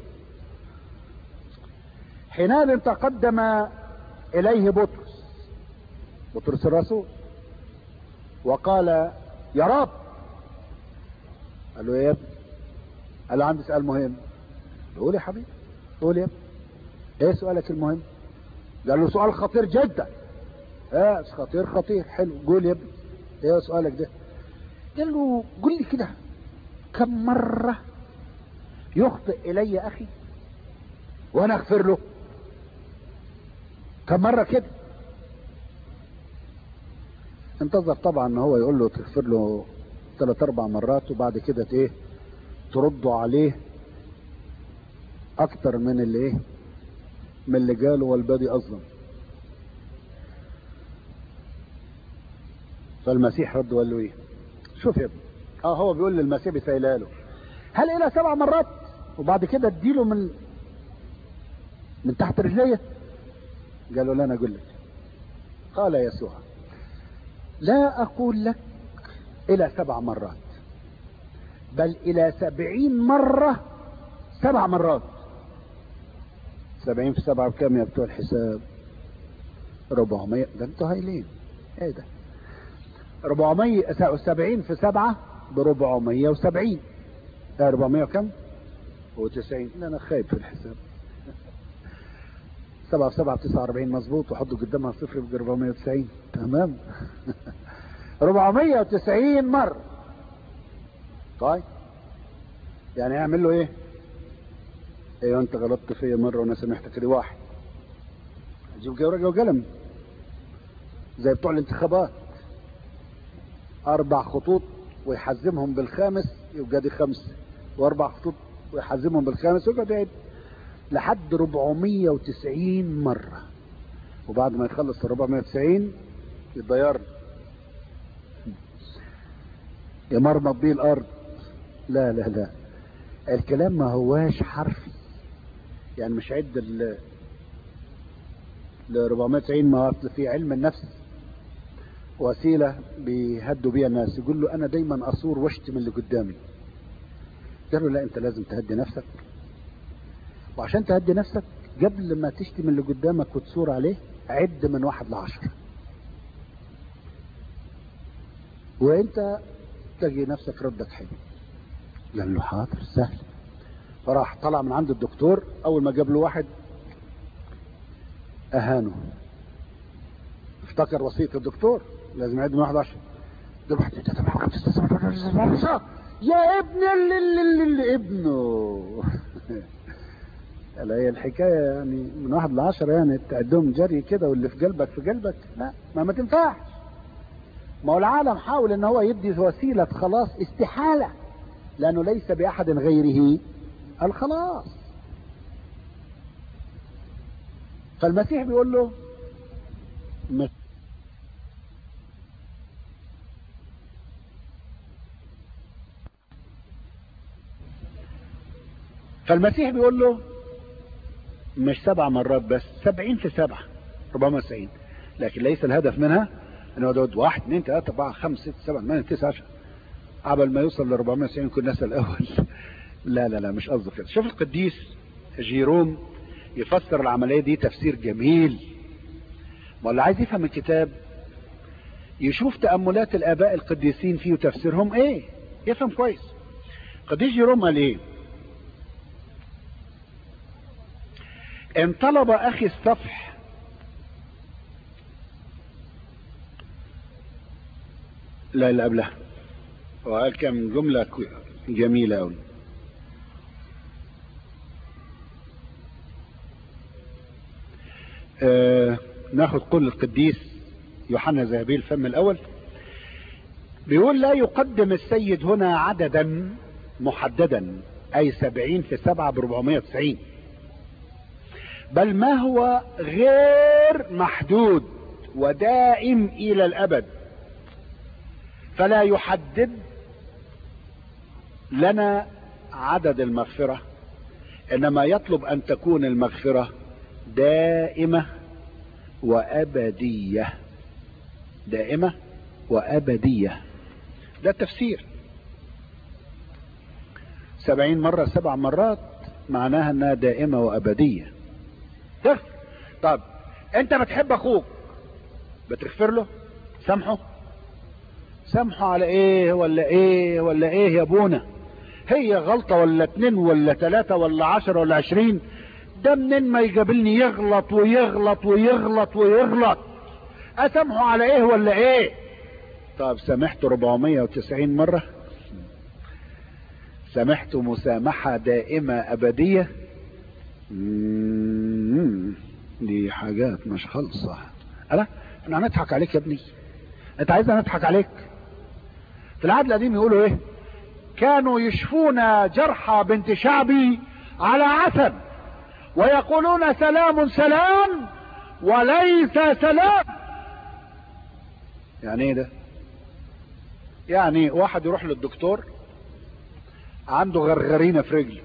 [SPEAKER 3] حينئذ تقدم إليه بطرس بطرس الرسول وقال يا رب قال له يا ابني قال له عندي سؤال مهم قول يا حبيبي قول يا ابني ايه سؤالك المهم قال له سؤال خطير جدا ايه خطير خطير حلو قول يا ابني ايه سؤالك ده قال له قول لي كده كم مرة يخطئ الي اخي وانا اغفر له كم مرة كده انتظر طبعا ان هو يقول له تغفر له ثلاث اربع مرات وبعد كده ايه تردوا عليه اكتر من اللي ايه من اللي قاله والبادي اظلم فالمسيح رد وقال له ايه شوف يا ابني اه هو بيقول للمسيح بيسألها له هل الى سبع مرات وبعد كده اديله من من تحت رجليه قال له لا انا اقول لك قال يسوع لا اقول لك الى سبع مرات بل الى سبعين مرة سبع مرات سبعين في سبعة بكام يا بتوع الحساب ربعمية ده انتوا هايلين ايه ده 470 في 7 ب 470 ده 400 وكم؟ و90 لا انا خايب في الحساب 7 في 7 ب 49 مظبوط وحطوا قدامها صفر يبقى 490 تمام 490 مرة طيب يعني اعمل له ايه؟ ايوه انت غلطت فيا مرة وانا سامحتك دي واحد اجيب ورقة وقلم زي بتوع الانتخابات اربع خطوط ويحزمهم بالخامس يبقى دي خمسة واربع خطوط ويحزمهم بالخامس ويقعد يعد لحد 490 مرة وبعد ما يخلص ال 490 يتضير يمرمط بيه الارض لا لا لا الكلام ما هواش حرفي يعني مش عد ال ل 490 ما أصل في علم النفس وسيله بيهدوا بيها الناس يقول له انا دايما اصور واشتم اللي قدامي قال له لا انت لازم تهدي نفسك وعشان تهدي نفسك قبل ما تشتم اللي قدامك وتصور عليه عد من واحد لعشرة وانت تلاقي نفسك ردك حلو قال له حاضر سهل فراح طلع من عند الدكتور اول ما جاب له واحد اهانه افتكر وصية الدكتور لازم يعد من واحد عشر ده واحد يا ابن اللي, اللي, اللي ابنه لا هي الحكاية يعني من واحد لعشرة يعني تعدهم جري كده واللي في قلبك في قلبك لا ما ما تنفعش ما هو العالم حاول ان هو يدي وسيلة خلاص استحالة لانه ليس باحد غيره الخلاص فالمسيح بيقول له مش فالمسيح بيقول له مش سبع مرات بس سبعين في سبعة 490 لكن ليس الهدف منها انه يقعد واحد اثنين ثلاثة أربعة خمسة ستة سبعة ثمانية تسعة عشر قبل ما يوصل ل 490 يكون نسى الأول لا لا لا مش قصده كده شوف القديس جيروم يفسر العملية دي تفسير جميل ما اللي عايز يفهم الكتاب يشوف تأملات الآباء القديسين فيه وتفسيرهم ايه يفهم كويس قديس جيروم قال ايه ان طلب اخي الصفح لا اللي قبلها وقال كم جملة جميلة أوي آه ناخد قول القديس يوحنا ذهبي الفم الأول بيقول لا يقدم السيد هنا عددا محددا أي سبعين في سبعة بربعمية وتسعين بل ما هو غير محدود ودائم إلى الأبد فلا يحدد لنا عدد المغفرة إنما يطلب أن تكون المغفرة دائمة وأبدية دائمة وأبدية ده التفسير سبعين مرة سبع مرات معناها انها دائمة وأبدية تغفر طب انت بتحب اخوك بتغفر له سامحه سامحه على ايه ولا ايه ولا ايه يا ابونا هي غلطة ولا اتنين ولا تلاتة ولا عشرة ولا عشرين ده منين ما يقابلني يغلط ويغلط ويغلط ويغلط اسامحه على ايه ولا ايه طب سامحته 490 مرة سامحته مسامحة دائمة ابدية مم. دي حاجات مش خالصة ألا احنا هنضحك عليك يا ابني انت عايزنا نضحك عليك في العهد القديم يقولوا ايه كانوا يشفون جرحى بنت شعبي على عسل ويقولون سلام سلام وليس سلام يعني ايه ده يعني واحد يروح للدكتور عنده غرغرينة في رجله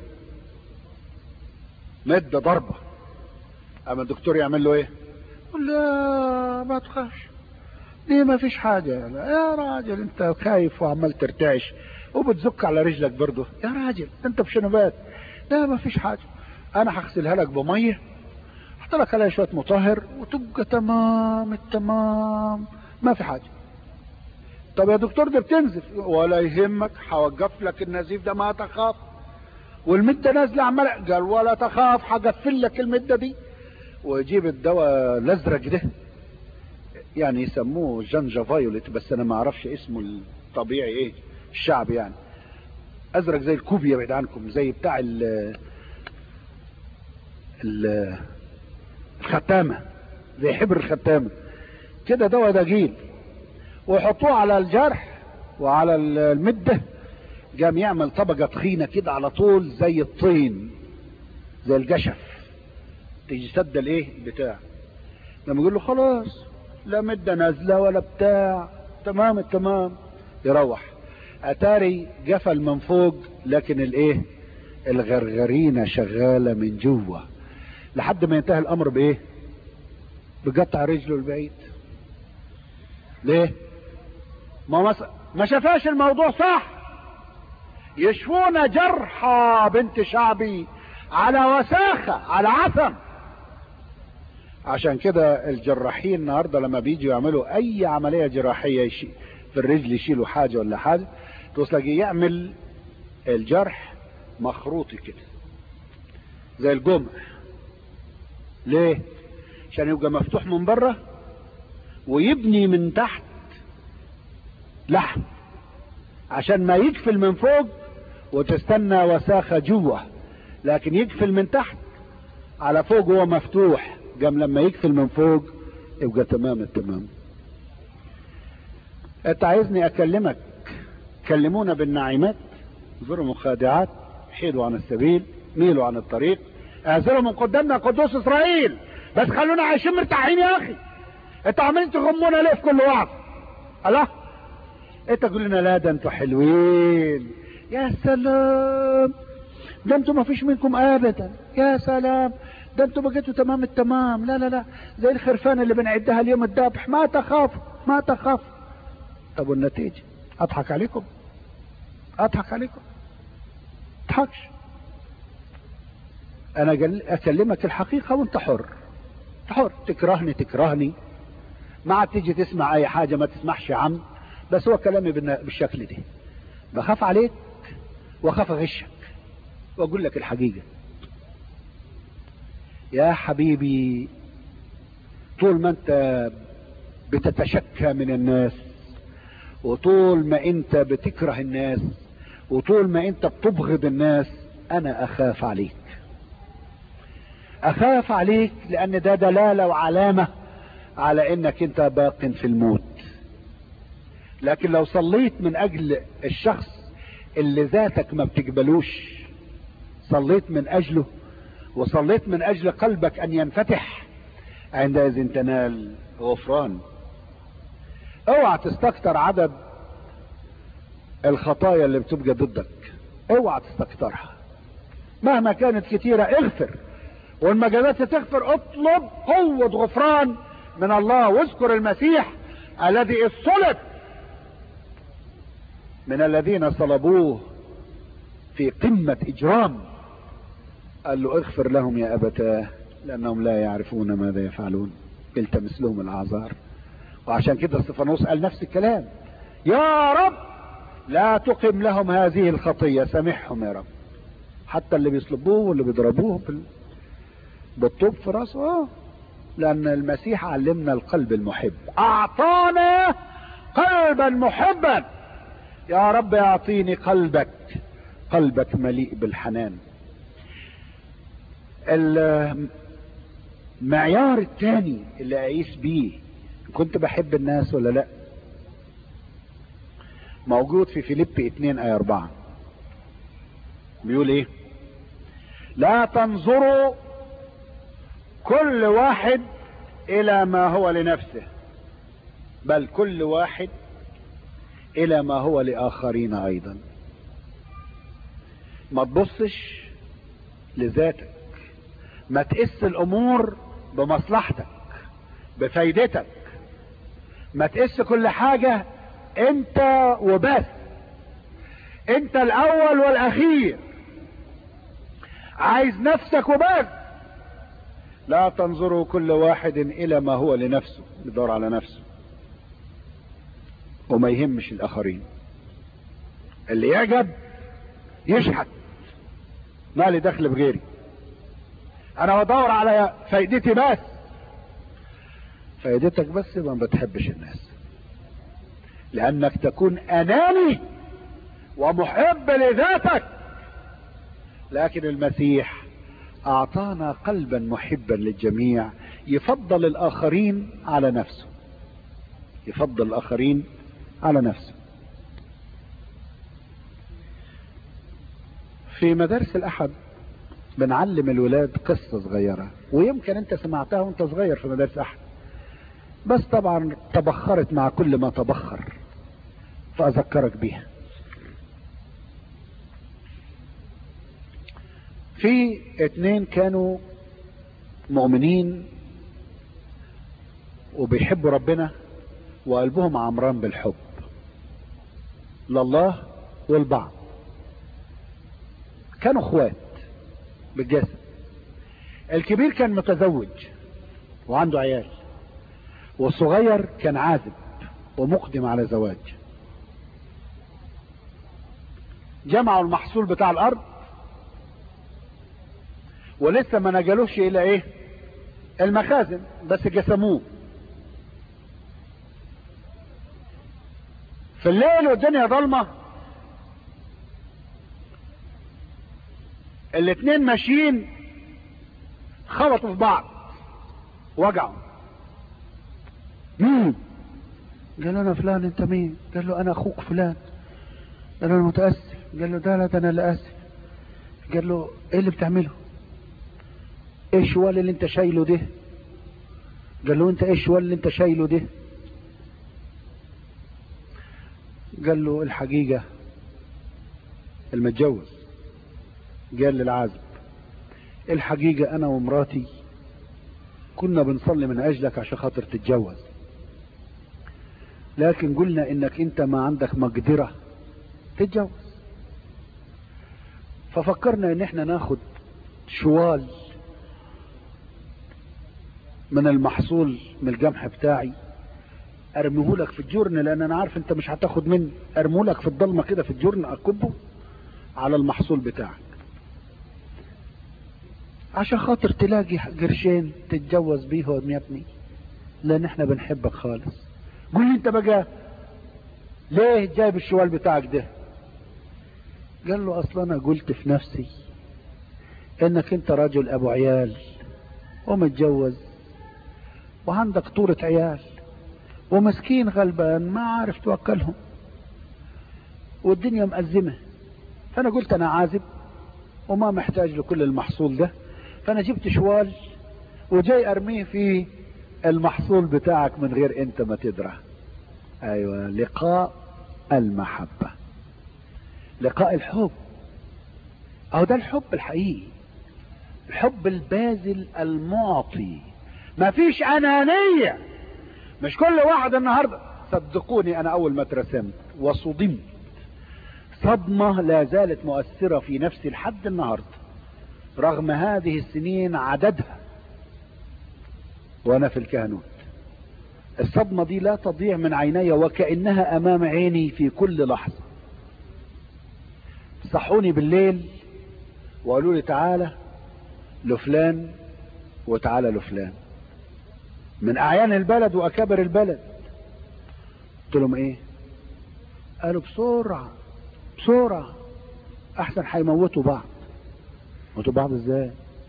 [SPEAKER 3] مد ضربة اما الدكتور يعمل له ايه يقول لا ما تخافش دي ما فيش حاجة لا يا راجل انت خايف وعمال ترتعش وبتزك على رجلك برضه يا راجل انت بشنبات لا ما فيش حاجة انا هغسلها لك بمية احط لك عليها شوية مطهر وتبقى تمام التمام ما في حاجة طب يا دكتور ده بتنزف ولا يهمك هوقف لك النزيف ده ما تخاف والمدة نازلة عمال قال ولا تخاف هقفل لك المدة دي ويجيب الدواء الازرق ده يعني يسموه جنجا فايوليت بس انا ما اعرفش اسمه الطبيعي ايه الشعب يعني ازرق زي الكوبيا بعيد عنكم زي بتاع ال ال الختامة زي حبر الختامة كده دواء دجيل ويحطوه على الجرح وعلى المدة قام يعمل طبقة تخينة كده على طول زي الطين زي الجشف تيجي سد الايه بتاع لما يقول له خلاص لا مدة نازلة ولا بتاع تمام التمام يروح اتاري قفل من فوق لكن الايه الغرغرينة شغالة من جوه لحد ما ينتهي الامر بايه بقطع رجله البعيد ليه ما مس... ما شافاش الموضوع صح يشفون جرحى بنت شعبي على وساخة على عثم عشان كده الجراحين النهارده لما بيجوا يعملوا اي عمليه جراحيه يشي في الرجل يشيلوا حاجه ولا حاجه تلاقيه يعمل الجرح مخروطي كده زي الجمع ليه عشان يبقى مفتوح من بره ويبني من تحت لحم عشان ما يقفل من فوق وتستنى وساخة جوه لكن يقفل من تحت على فوق هو مفتوح قام لما يقفل من فوق يبقى تمام التمام انت عايزني اكلمك كلمونا بالنعيمات زروا مخادعات حيدوا عن السبيل ميلوا عن الطريق اعزلوا من قدامنا قدوس اسرائيل بس خلونا عايشين مرتاحين يا اخي انتوا عمالين تغمونا ليه في كل وعظ الله انت تقول لنا لا ده انتوا حلوين يا سلام ده انتوا ما فيش منكم ابدا يا سلام ده انتوا بقيتوا تمام التمام لا لا لا زي الخرفان اللي بنعدها اليوم الذابح ما تخاف ما تخاف طب والنتيجة اضحك عليكم اضحك عليكم اضحكش انا اكلمك الحقيقة وانت حر حر تكرهني تكرهني ما عاد تيجي تسمع اي حاجة ما تسمحش يا عم بس هو كلامي بالشكل ده بخاف عليك واخاف اغشك واقول لك الحقيقة يا حبيبي طول ما انت بتتشكى من الناس وطول ما انت بتكره الناس وطول ما انت بتبغض الناس انا اخاف عليك اخاف عليك لان ده دلالة وعلامة على انك انت باق في الموت لكن لو صليت من اجل الشخص اللي ذاتك ما بتقبلوش صليت من اجله وصليت من اجل قلبك ان ينفتح عندئذ تنال غفران اوعى تستكتر عدد الخطايا اللي بتبقى ضدك اوعى تستكترها مهما كانت كتيرة اغفر وان ما قدرتش تغفر اطلب قوة غفران من الله واذكر المسيح الذي الصلب من الذين صلبوه في قمة اجرام قال له اغفر لهم يا ابتاه لانهم لا يعرفون ماذا يفعلون التمس لهم الاعذار وعشان كده استفانوس قال نفس الكلام يا رب لا تقم لهم هذه الخطية سامحهم يا رب حتى اللي بيصلبوه واللي بيضربوه بال... بالطوب في راسه اه لان المسيح علمنا القلب المحب اعطانا قلبا محبا يا رب اعطيني قلبك قلبك مليء بالحنان المعيار الثاني اللي اقيس بيه كنت بحب الناس ولا لا موجود في فيليب 2 ايه 4 بيقول ايه لا تنظروا كل واحد الى ما هو لنفسه بل كل واحد الى ما هو لاخرين ايضا ما تبصش لذاتك ما تقيس الامور بمصلحتك بفايدتك ما تقيس كل حاجة انت وبس انت الاول والاخير عايز نفسك وبس لا تنظروا كل واحد الى ما هو لنفسه يدور على نفسه وما يهمش الاخرين اللي يعجب يشحت مالي دخل بغيري انا بدور على فايدتي بس فايدتك بس ما بتحبش الناس لانك تكون اناني ومحب لذاتك لكن المسيح اعطانا قلبا محبا للجميع يفضل الاخرين على نفسه يفضل الاخرين على نفسه في مدارس الاحد بنعلم الولاد قصة صغيرة ويمكن انت سمعتها وانت صغير في مدارس احد بس طبعا تبخرت مع كل ما تبخر فاذكرك بيها في اتنين كانوا مؤمنين وبيحبوا ربنا وقلبهم عمران بالحب لله والبعض كانوا اخوات بالجسد الكبير كان متزوج وعنده عيال والصغير كان عازب ومقدم على زواج جمعوا المحصول بتاع الارض ولسه ما نجلوش الى ايه المخازن بس قسموه في الليل والدنيا ضلمه الاتنين ماشيين خبطوا في بعض وجعوا مين قال له انا فلان انت مين قال له انا اخوك فلان قال له انا متاسف قال له ده لا ده انا اللي اسف قال له ايه اللي بتعمله ايه الشوال اللي انت شايله ده قال له انت ايه الشوال اللي انت شايله ده قال له الحقيقة المتجوز قال للعازب الحقيقة انا ومراتي كنا بنصلي من اجلك عشان خاطر تتجوز لكن قلنا انك انت ما عندك مقدرة تتجوز ففكرنا ان احنا ناخد شوال من المحصول من الجمح بتاعي ارميه لك في الجرن لان انا عارف انت مش هتاخد مني ارميه لك في الضلمه كده في الجرن اكبه على المحصول بتاعك عشان خاطر تلاقي قرشين تتجوز بيهم يا ابني لان احنا بنحبك خالص قول لي انت بقى ليه جايب الشوال بتاعك ده قال له اصلا انا قلت في نفسي انك انت راجل ابو عيال ومتجوز وعندك طورة عيال ومسكين غلبان ما عارف توكلهم والدنيا مأزمة فانا قلت انا عازب وما محتاج لكل المحصول ده فانا جبت شوال وجاي ارميه في المحصول بتاعك من غير انت ما تدرى ايوه لقاء المحبة لقاء الحب اهو ده الحب الحقيقي الحب الباذل المعطي ما فيش انانية مش كل واحد النهاردة صدقوني انا اول ما اترسمت وصدمت صدمة لا زالت مؤثرة في نفسي لحد النهاردة رغم هذه السنين عددها وانا في الكهنوت الصدمة دي لا تضيع من عيني وكأنها امام عيني في كل لحظة صحوني بالليل وقالوا لي تعالى لفلان وتعالى لفلان من اعيان البلد واكابر البلد قلت لهم ايه قالوا بسرعة بسرعة احسن هيموتوا بعض موتوا بعض ازاي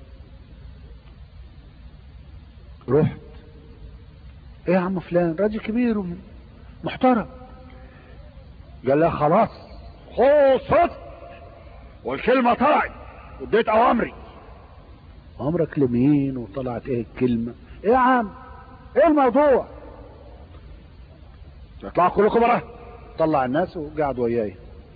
[SPEAKER 3] رحت ايه يا عم فلان راجل كبير ومحترم قال لها خلاص خلصت والكلمة طلعت واديت اوامري امرك لمين وطلعت ايه الكلمة ايه يا عم ايه الموضوع اطلعوا كلكم بره طلع الناس وقعد وياي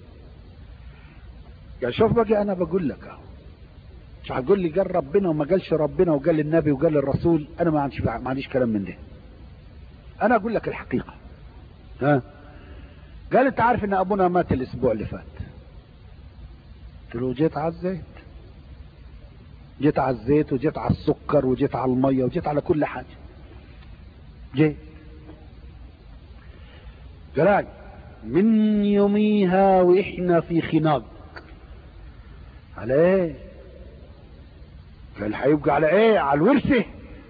[SPEAKER 3] قال شوف بقى انا بقول لك اهو مش هتقول لي قال ربنا وما قالش ربنا وقال النبي وقال الرسول انا ما عنديش ما عنديش كلام من ده انا اقول لك الحقيقه ها قال انت عارف ان ابونا مات الاسبوع اللي فات قلت له جيت على الزيت جيت على الزيت وجيت على السكر وجيت على الميه وجيت على كل حاجه جيت قال من يوميها واحنا في خناق على ايه قال هيبقى على ايه على الورثه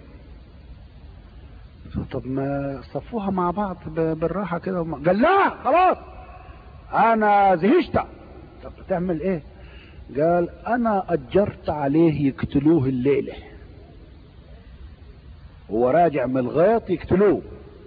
[SPEAKER 3] طب ما صفوها مع بعض ب- بالراحه كده وما- قال لا خلاص انا زهشت طب تعمل ايه قال انا اجرت عليه يقتلوه الليله هو راجع من الغيط يقتلوه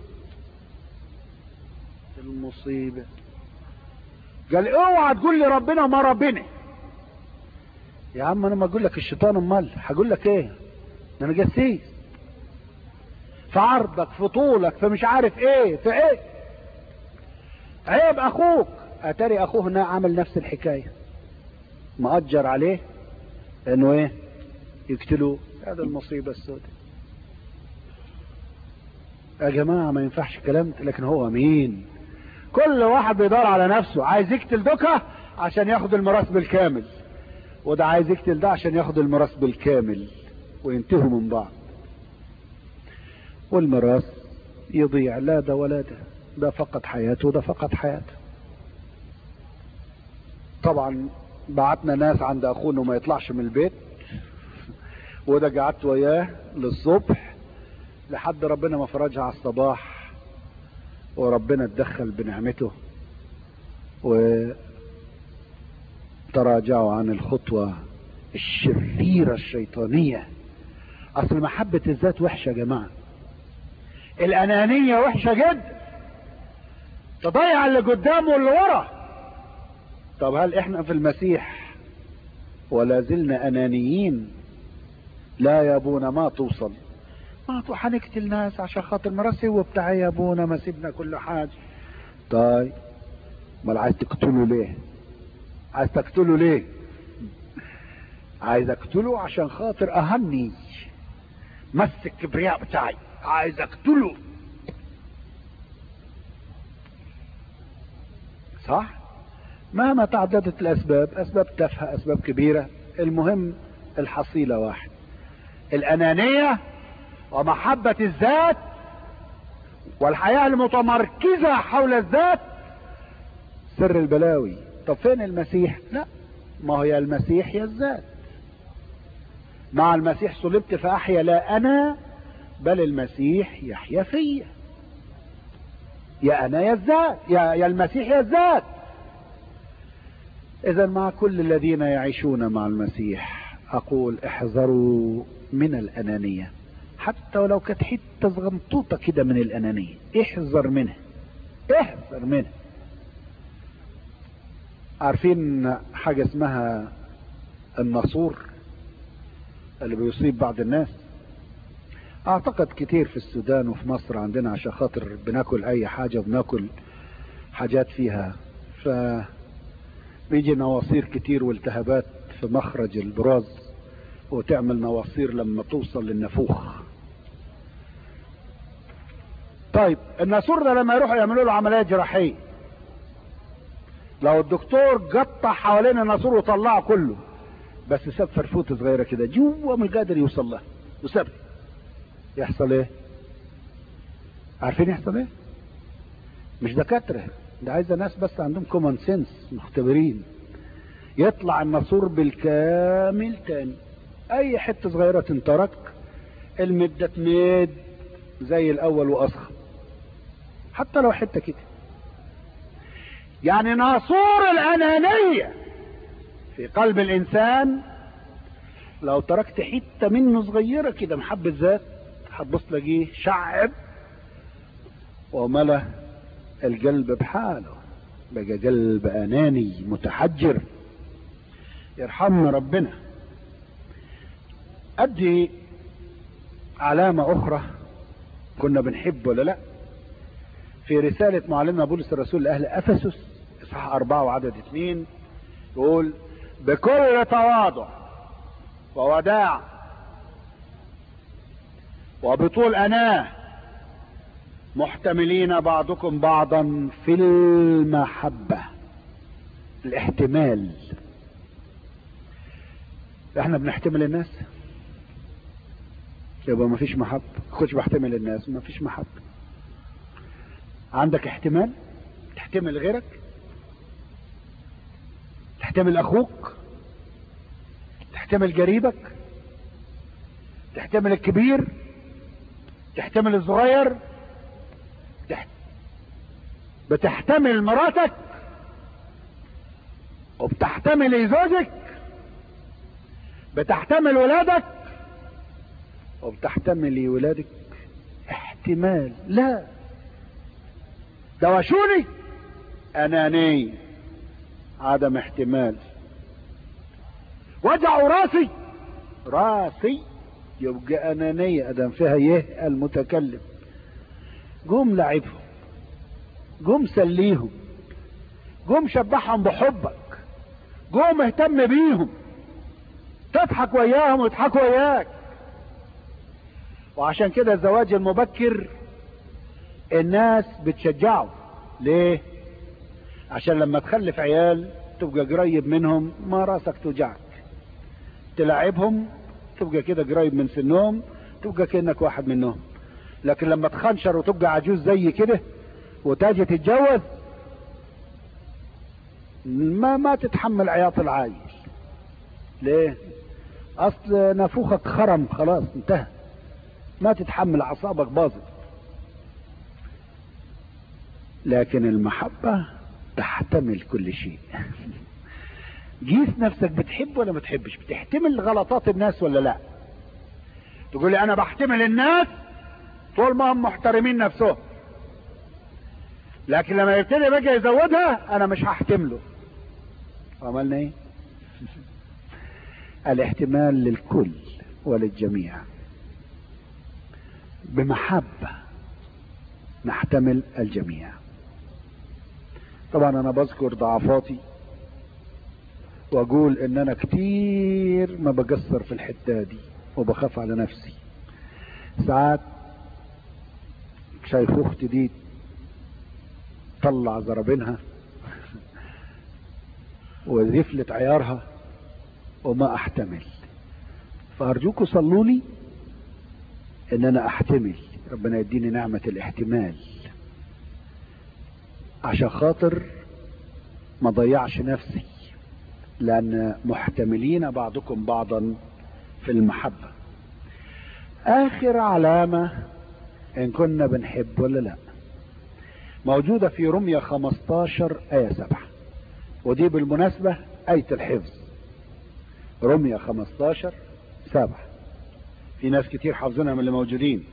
[SPEAKER 3] المصيبه قال اوعى تقول لي ربنا ما ربنا يا عم انا ما اقول لك الشيطان امال هقول لك ايه ده انا جسيس في عرضك في طولك في مش عارف ايه في ايه عيب اخوك اتاري اخوه هنا عمل نفس الحكايه مأجر عليه انه ايه يقتلوه هذا المصيبه السوداء يا جماعه ما ينفعش الكلام ده، لكن هو مين كل واحد بيدور على نفسه عايز يقتل دوكا عشان ياخد الميراث بالكامل وده عايز يقتل ده عشان ياخد الميراث بالكامل وينتهوا من بعض والميراث يضيع لا ده ولا ده ده فقد حياته وده فقد حياته طبعا بعتنا ناس عند اخوه انه ما يطلعش من البيت وده قعدت وياه للصبح لحد ربنا ما فرجها على الصباح وربنا اتدخل بنعمته وتراجعوا عن الخطوة الشريرة الشيطانية اصل محبة الذات وحشة يا جماعة الانانية وحشة جدا تضيع اللي قدام واللي ورا طب هل احنا في المسيح ولا زلنا انانيين لا يا ابونا ما توصل ما تو هنقتل ناس عشان خاطر مرسي وبتاع يا ابونا ما سيبنا كل حاجة طيب امال عايز تقتله ليه عايز تقتله ليه عايز اقتله عشان خاطر اهني مس الكبرياء بتاعي عايز اقتله صح مهما تعددت الاسباب اسباب تافهه اسباب كبيره المهم الحصيله واحد الانانيه ومحبه الذات والحياه المتمركزه حول الذات سر البلاوي طب فين المسيح لا ما هو يا المسيح يا الذات مع المسيح صلبت فاحيا لا انا بل المسيح يحيا فيا يا انا يا الذات يا, يا المسيح يا الذات اذا مع كل الذين يعيشون مع المسيح اقول احذروا من الانانيه حتى ولو كانت حته صغنطوطه كده من الانانيه احذر منها احذر منها عارفين حاجه اسمها الناسور اللي بيصيب بعض الناس اعتقد كتير في السودان وفي مصر عندنا عشان خاطر بناكل اي حاجه وبناكل حاجات فيها ف بيجي نواصير كتير والتهابات في مخرج البراز وتعمل نواصير لما توصل للنافوخ طيب الناسور ده لما يروحوا يعملوا له عمليه جراحيه لو الدكتور قطع حوالين الناسور وطلعه كله بس ساب فرفوته صغيره كده جوه مش قادر يوصل لها وساب يحصل ايه عارفين يحصل ايه مش دكاتره ده عايزه ناس بس عندهم كومن سنس مختبرين يطلع الناسور بالكامل تاني اي حته صغيره تنترك المده تمد زي الاول واصغر حتى لو حته كده يعني ناسور الانانيه في قلب الانسان لو تركت حته منه صغيره كده محبه ذات هتبص تلاقيه شعب وملا القلب بحاله بقى قلب اناني متحجر يرحمنا ربنا ادي علامة اخرى كنا بنحب ولا لا في رسالة معلمنا بولس الرسول لأهل أفسس إصحاح أربعة وعدد اثنين يقول بكل تواضع ووداع وبطول أناه محتملين بعضكم بعضا في المحبة الاحتمال احنا بنحتمل الناس يبقى ما فيش محبة كنتش بحتمل الناس ما فيش محبة عندك احتمال تحتمل غيرك تحتمل اخوك تحتمل قريبك تحتمل الكبير تحتمل الصغير تحت... بتحتمل مراتك وبتحتمل زوجك بتحتمل ولادك وبتحتمل ولادك احتمال لا دوشوني اناني عدم احتمال وجعوا راسي راسي يبقى انانية ادم فيها يه المتكلم قوم لعبهم قوم سليهم قوم شبعهم بحبك قوم اهتم بيهم تضحك وياهم ويضحكوا وياك وعشان كده الزواج المبكر الناس بتشجعه ليه عشان لما تخلف عيال تبقى قريب منهم ما راسك توجعك تلعبهم تبقى كده قريب من سنهم تبقى كأنك واحد منهم لكن لما تخنشر وتبقى عجوز زي كده وتاجي تتجوز ما ما تتحمل عياط العايل ليه اصل نافوخك خرم خلاص انتهى ما تتحمل اعصابك باظت لكن المحبة تحتمل كل شيء جيس نفسك بتحب ولا ما بتحبش بتحتمل غلطات الناس ولا لا تقول لي انا بحتمل الناس طول ما هم محترمين نفسهم لكن لما يبتدي بقى يزودها انا مش هحتمله عملنا ايه الاحتمال للكل وللجميع بمحبة نحتمل الجميع طبعا انا بذكر ضعفاتي واقول ان انا كتير ما بقصر في الحتة دي وبخاف على نفسي ساعات شايف اختي دي طلع زرابينها وزفلت عيارها وما احتمل فارجوكوا صلوا لي ان انا احتمل ربنا يديني نعمة الاحتمال عشان خاطر ما ضيعش نفسي لان محتملين بعضكم بعضا في المحبة اخر علامة ان كنا بنحب ولا لا موجودة في رمية 15 آية 7 ودي بالمناسبة آية الحفظ رمية 15 7 في ناس كتير حافظينها من اللي موجودين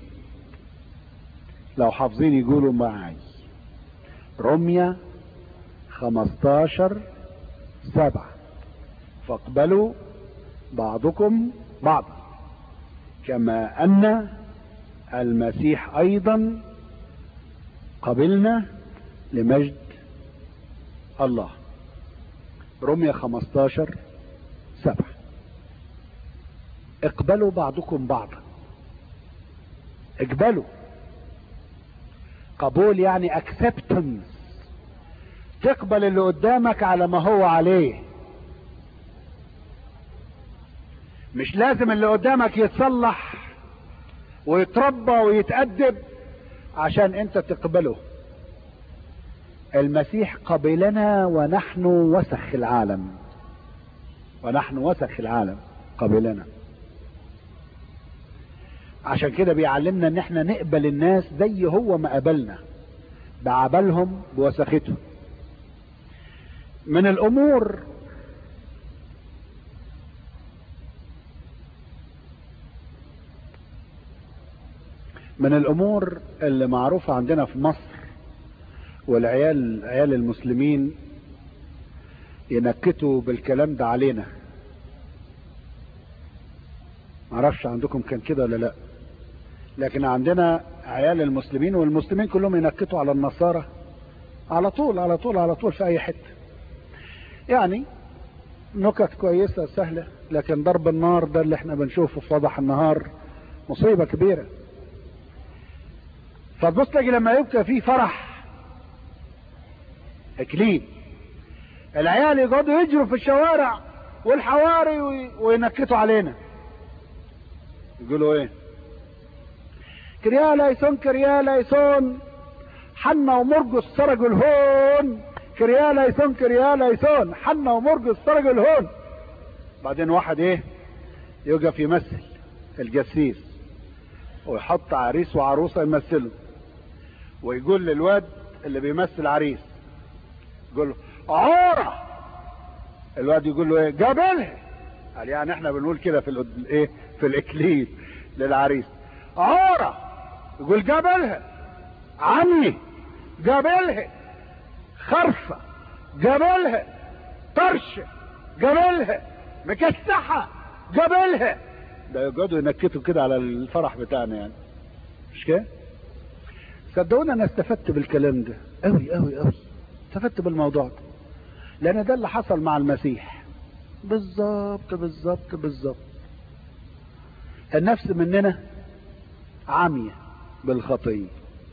[SPEAKER 3] لو حافظين يقولوا معي رمية 15 7 فاقبلوا بعضكم بعضا كما أن المسيح أيضا قبلنا لمجد الله رمية 15 7 اقبلوا بعضكم بعضا اقبلوا قبول يعني acceptance تقبل اللي قدامك على ما هو عليه مش لازم اللي قدامك يتصلح ويتربى ويتأدب عشان انت تقبله المسيح قبلنا ونحن وسخ العالم ونحن وسخ العالم قبلنا عشان كده بيعلمنا ان احنا نقبل الناس زي هو ما قبلنا بعبلهم بوسختهم من الامور من الامور اللي معروفة عندنا في مصر والعيال عيال المسلمين ينكتوا بالكلام ده علينا معرفش عندكم كان كده ولا لا لكن عندنا عيال المسلمين والمسلمين كلهم ينكتوا على النصارى على طول على طول على طول في اي حته يعني نكت كويسة سهلة لكن ضرب النار ده اللي احنا بنشوفه في وضح النهار مصيبة كبيرة فتبص تلاقي لما يبقى في فرح اكليل العيال يقعدوا يجروا في الشوارع والحواري وينكتوا علينا يقولوا ايه كريا ليسون كريا ليسون حنا ومرقس سرقوا الهون كريا ليسون كريا ليسون حنا ومرقس سرقوا الهون بعدين واحد ايه يقف يمثل الجسيس ويحط عريس وعروسه يمثلوا ويقول للواد اللي بيمثل عريس يقول له عوره الواد يقول له ايه قابلها قال يعني احنا بنقول كده في الأد- ايه في الاكليل للعريس عوره يقول قابلها عمي قابلها خرفه قابلها طرشه قابلها مكسحه قابلها ده يقعدوا ينكتوا كده على الفرح بتاعنا يعني مش كده صدقوني انا استفدت بالكلام ده قوي قوي قوي استفدت بالموضوع ده لان ده اللي حصل مع المسيح بالظبط بالظبط بالظبط النفس مننا عامية بالخطية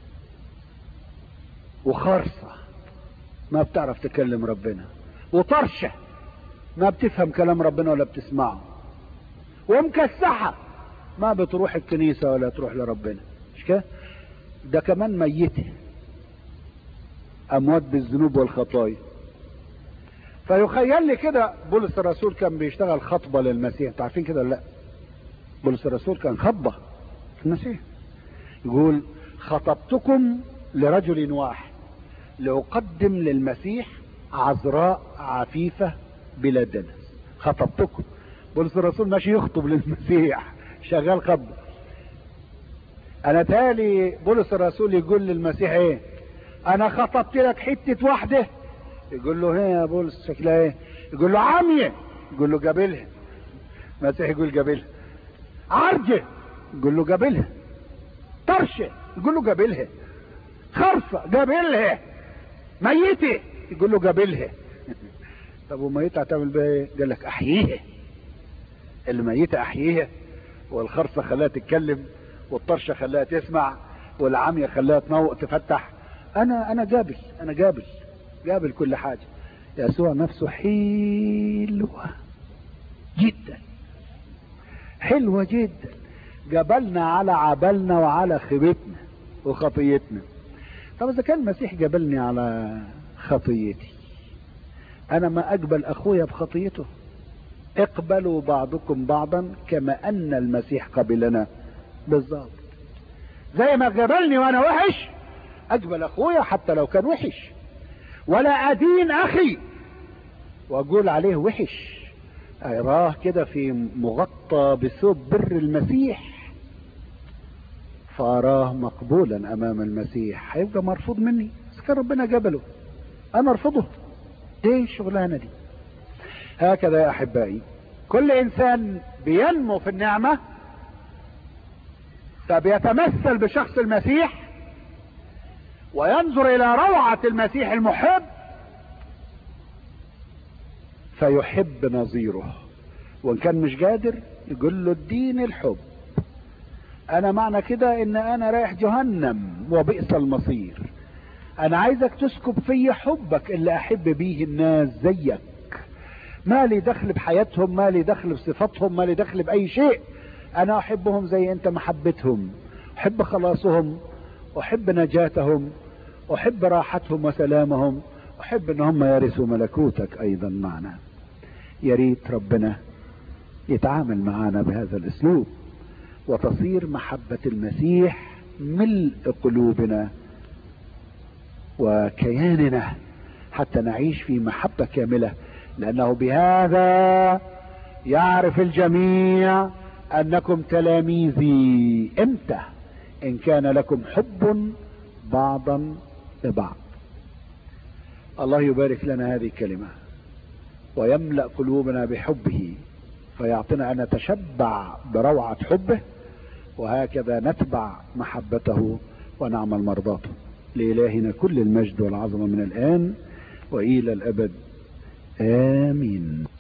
[SPEAKER 3] وخرصة ما بتعرف تكلم ربنا وطرشة ما بتفهم كلام ربنا ولا بتسمعه ومكسحة ما بتروح الكنيسة ولا تروح لربنا مش كده ده كمان ميته اموات بالذنوب والخطايا فيخيل لي كده بولس الرسول كان بيشتغل خطبة للمسيح انتوا عارفين كده ولا لا بولس الرسول كان خطبة في المسيح يقول خطبتكم لرجل واحد لأقدم للمسيح عذراء عفيفة بلا دنس خطبتكم بولس الرسول ماشي يخطب للمسيح شغال خطبة انا تالي بولس الرسول يقول للمسيح ايه انا خطبت لك حتة واحدة يقول له هي يا بولس شكلها ايه يقول له عمية يقول له قابلها المسيح يقول قابلها عرجة يقول له قابلها طرشة يقول له قابلها خرصة قابلها ميتة يقول له قابلها طب وميتة هتعمل بها ايه قال لك احييها الميتة احييها والخرصة خلاها تتكلم والطرشة خلاها تسمع والعمية خلاها تنوق تفتح انا انا قابل انا قابل قابل كل حاجة يسوع نفسه حلوة جدا حلوة جدا جبلنا على عبلنا وعلى خيبتنا وخطيتنا طب اذا كان المسيح جبلني على خطيتي انا ما اقبل اخويا بخطيته اقبلوا بعضكم بعضا كما ان المسيح قبلنا بالظبط زي ما قبلني وانا وحش اقبل اخويا حتى لو كان وحش ولا ادين اخي واقول عليه وحش اراه كده في مغطى بثوب بر المسيح فاراه مقبولا امام المسيح هيبقى مرفوض مني بس كان ربنا قبله انا ارفضه ايه الشغلانه دي هكذا يا احبائي كل انسان بينمو في النعمه فبيتمثل بشخص المسيح وينظر الى روعة المسيح المحب فيحب نظيره وان كان مش قادر يقول له اديني الحب انا معنى كده ان انا رايح جهنم وبئس المصير انا عايزك تسكب في حبك اللي احب بيه الناس زيك ما لي دخل بحياتهم ما لي دخل بصفاتهم ما لي دخل باي شيء انا احبهم زي انت محبتهم احب خلاصهم احب نجاتهم احب راحتهم وسلامهم احب ان هم يرثوا ملكوتك ايضا معنا يا ريت ربنا يتعامل معنا بهذا الاسلوب وتصير محبة المسيح ملء قلوبنا وكياننا حتى نعيش في محبة كاملة لانه بهذا يعرف الجميع انكم تلاميذي امتى ان كان لكم حب بعضا ببعض الله يبارك لنا هذه الكلمة ويملأ قلوبنا بحبه فيعطينا ان نتشبع بروعة حبه وهكذا نتبع محبته ونعمل مرضاته لإلهنا كل المجد والعظمة من الآن وإلى الأبد آمين